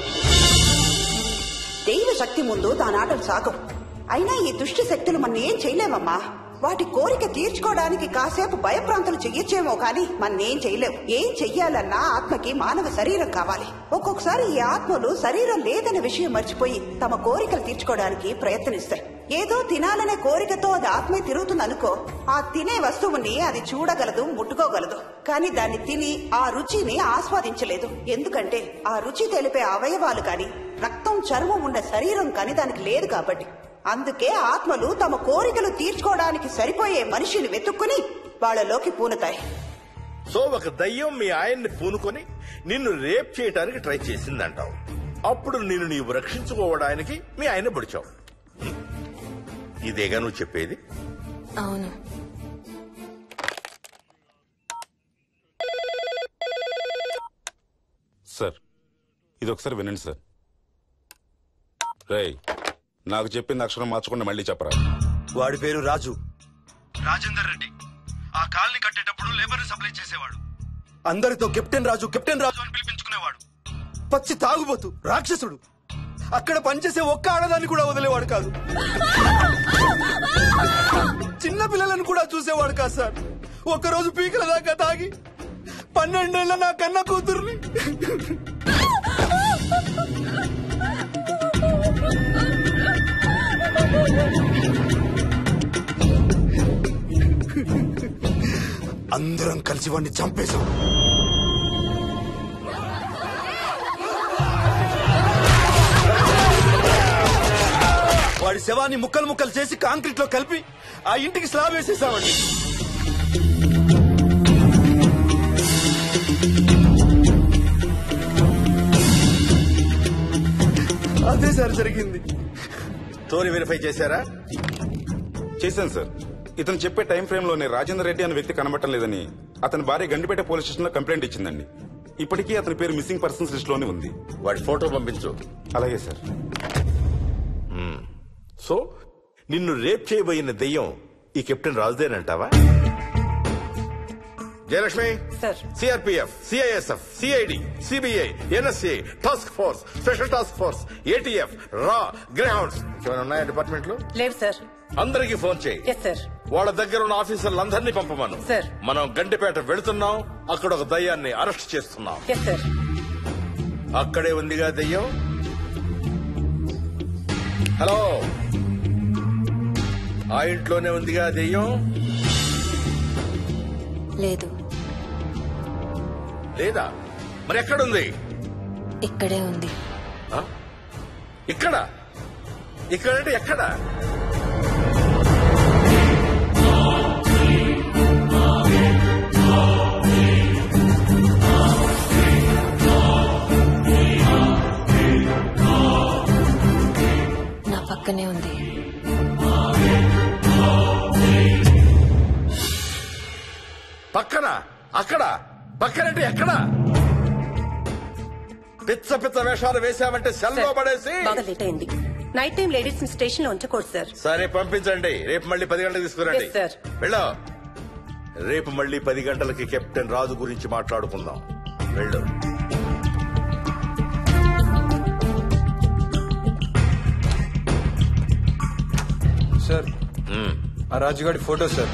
దైవ శక్తి ముందు దాని ఆటలు సాగవు అయినా ఈ దుష్ట శక్తులు మన ఏం చేయలేమమ్మా వాటి కోరిక తీర్చుకోవడానికి కాసేపు భయప్రాంతులు చెయ్యొచ్చేమో కానీ మన్నేం చేయలేవు ఏం చెయ్యాలన్నా ఆత్మకి మానవ శరీరం కావాలి ఒక్కొక్కసారి ఈ ఆత్మలు శరీరం లేదన్న విషయం మర్చిపోయి తమ కోరికలు తీర్చుకోవడానికి ప్రయత్నిస్తాయి ఏదో తినాలనే కోరికతో అది ఆత్మే తిరుగుతుందనుకో ఆ తినే వస్తువుని అది చూడగలదు ముట్టుకోగలదు కానీ దాన్ని తిని ఆ రుచిని ఆస్వాదించలేదు ఎందుకంటే ఆ రుచి తెలిపే అవయవాలు కాని రక్తం చర్మం ఉన్న శరీరం కాని దానికి లేదు కాబట్టి అందుకే ఆత్మలు తమ కోరికలు తీర్చుకోవడానికి సరిపోయే మనిషిని వెతుక్కుని వాళ్ళలోకి పూనుతాయి సో ఒక దయ్యం మీ ఆయన్ని పూనుకొని నిన్ను రేప్ చేయడానికి ట్రై చేసిందంటావు అప్పుడు నిన్ను నీవు రక్షించుకోవడానికి మీ ఆయన పొడిచావు ఇదేగా నువ్వు చెప్పేది అవును సార్ ఇది ఒకసారి వినండి సార్ రేయ్ నాకు చెప్పింది అక్షరం మార్చకుండా మళ్ళీ చెప్పరా వాడి పేరు రాజు రాజేందర్ రెడ్డి ఆ కాలనీ కట్టేటప్పుడు లేబర్ సప్లై చేసేవాడు అందరితో కెప్టెన్ రాజు కెప్టెన్ రాజు అని పిలిపించుకునేవాడు పచ్చి తాగుబోతు రాక్షసుడు అక్కడ పనిచేసే ఒక్క ఆడదాన్ని కూడా వదిలేవాడు కాదు చిన్న పిల్లలను కూడా చూసేవాడు కాదు సార్ ఒక్కరోజు పీకల దాకా తాగి పన్నెండేళ్ల నా కన్న కూతుర్ని అందరం కలిసి వాడిని చంపేశాం వాడి శవాన్ని ముక్కలు ముక్కలు చేసి కాంక్రీట్ లో కలిపి ఆ ఇంటికి స్లాబ్ వేసేసామండి అదే సార్ జరిగింది స్టోరీ వెరిఫై చేశారా చేశాను సార్ ఇతను చెప్పే టైం ఫ్రేమ్ లోనే రాజేందర్ రెడ్డి అనే వ్యక్తి కనబడటం లేదని అతని భార్య గండిపేట పోలీస్ స్టేషన్ లో కంప్లైంట్ ఇచ్చిందండి ఇప్పటికీ అతని పేరు మిస్సింగ్ పర్సన్స్ లిస్ట్ లోనే ఉంది వాడి ఫోటో పంపించు అలాగే సార్ సో నిన్ను రేప్ చేయబోయిన దెయ్యం ఈ కెప్టెన్ రాజుదేనంటావా Jayalakshmi sir CRPF CISF CID CBI NSA task force special task force ATF రా గ్రౌండ్స్ ఏమైనా ఉన్నాయా డిపార్ట్మెంట్ లో లేవు సార్ అందరికీ ఫోన్ చేయి ఎస్ సార్ వాళ్ళ దగ్గర ఉన్న ఆఫీసర్లందరినీ పంపమను సార్. మనం గండిపేట వెళుతున్నాం అక్కడ ఒక దయ్యాన్ని అరెస్ట్ చేస్తున్నాం ఎస్ సార్ అక్కడే ఉందిగా దెయ్యం హలో ఆ ఇంట్లోనే ఉందిగా దెయ్యం లేదు లేదా మరి ఎక్కడుంది ఇక్కడే ఉంది ఆ? ఇక్కడ ఇక్కడంటే ఎక్కడ నా పక్కనే ఉంది పక్కన అక్కడ పక్కనంటే ఎక్కడ పిచ్చ పిచ్చ వేషాలు వేశామంటే సెల్లో పడేసి బాగా లేట్ అయింది నైట్ టైం లేడీస్ ని స్టేషన్ లో ఉంచకూడదు సార్ సరే పంపించండి రేపు మళ్ళీ పది గంటలకు తీసుకురండి Yes, sir. వెళ్ళు రేపు మళ్ళీ పది గంటలకి కెప్టెన్ రాజు గురించి మాట్లాడుకుందాం వెళ్ళు సార్ ఆ రాజుగాడి ఫోటో సార్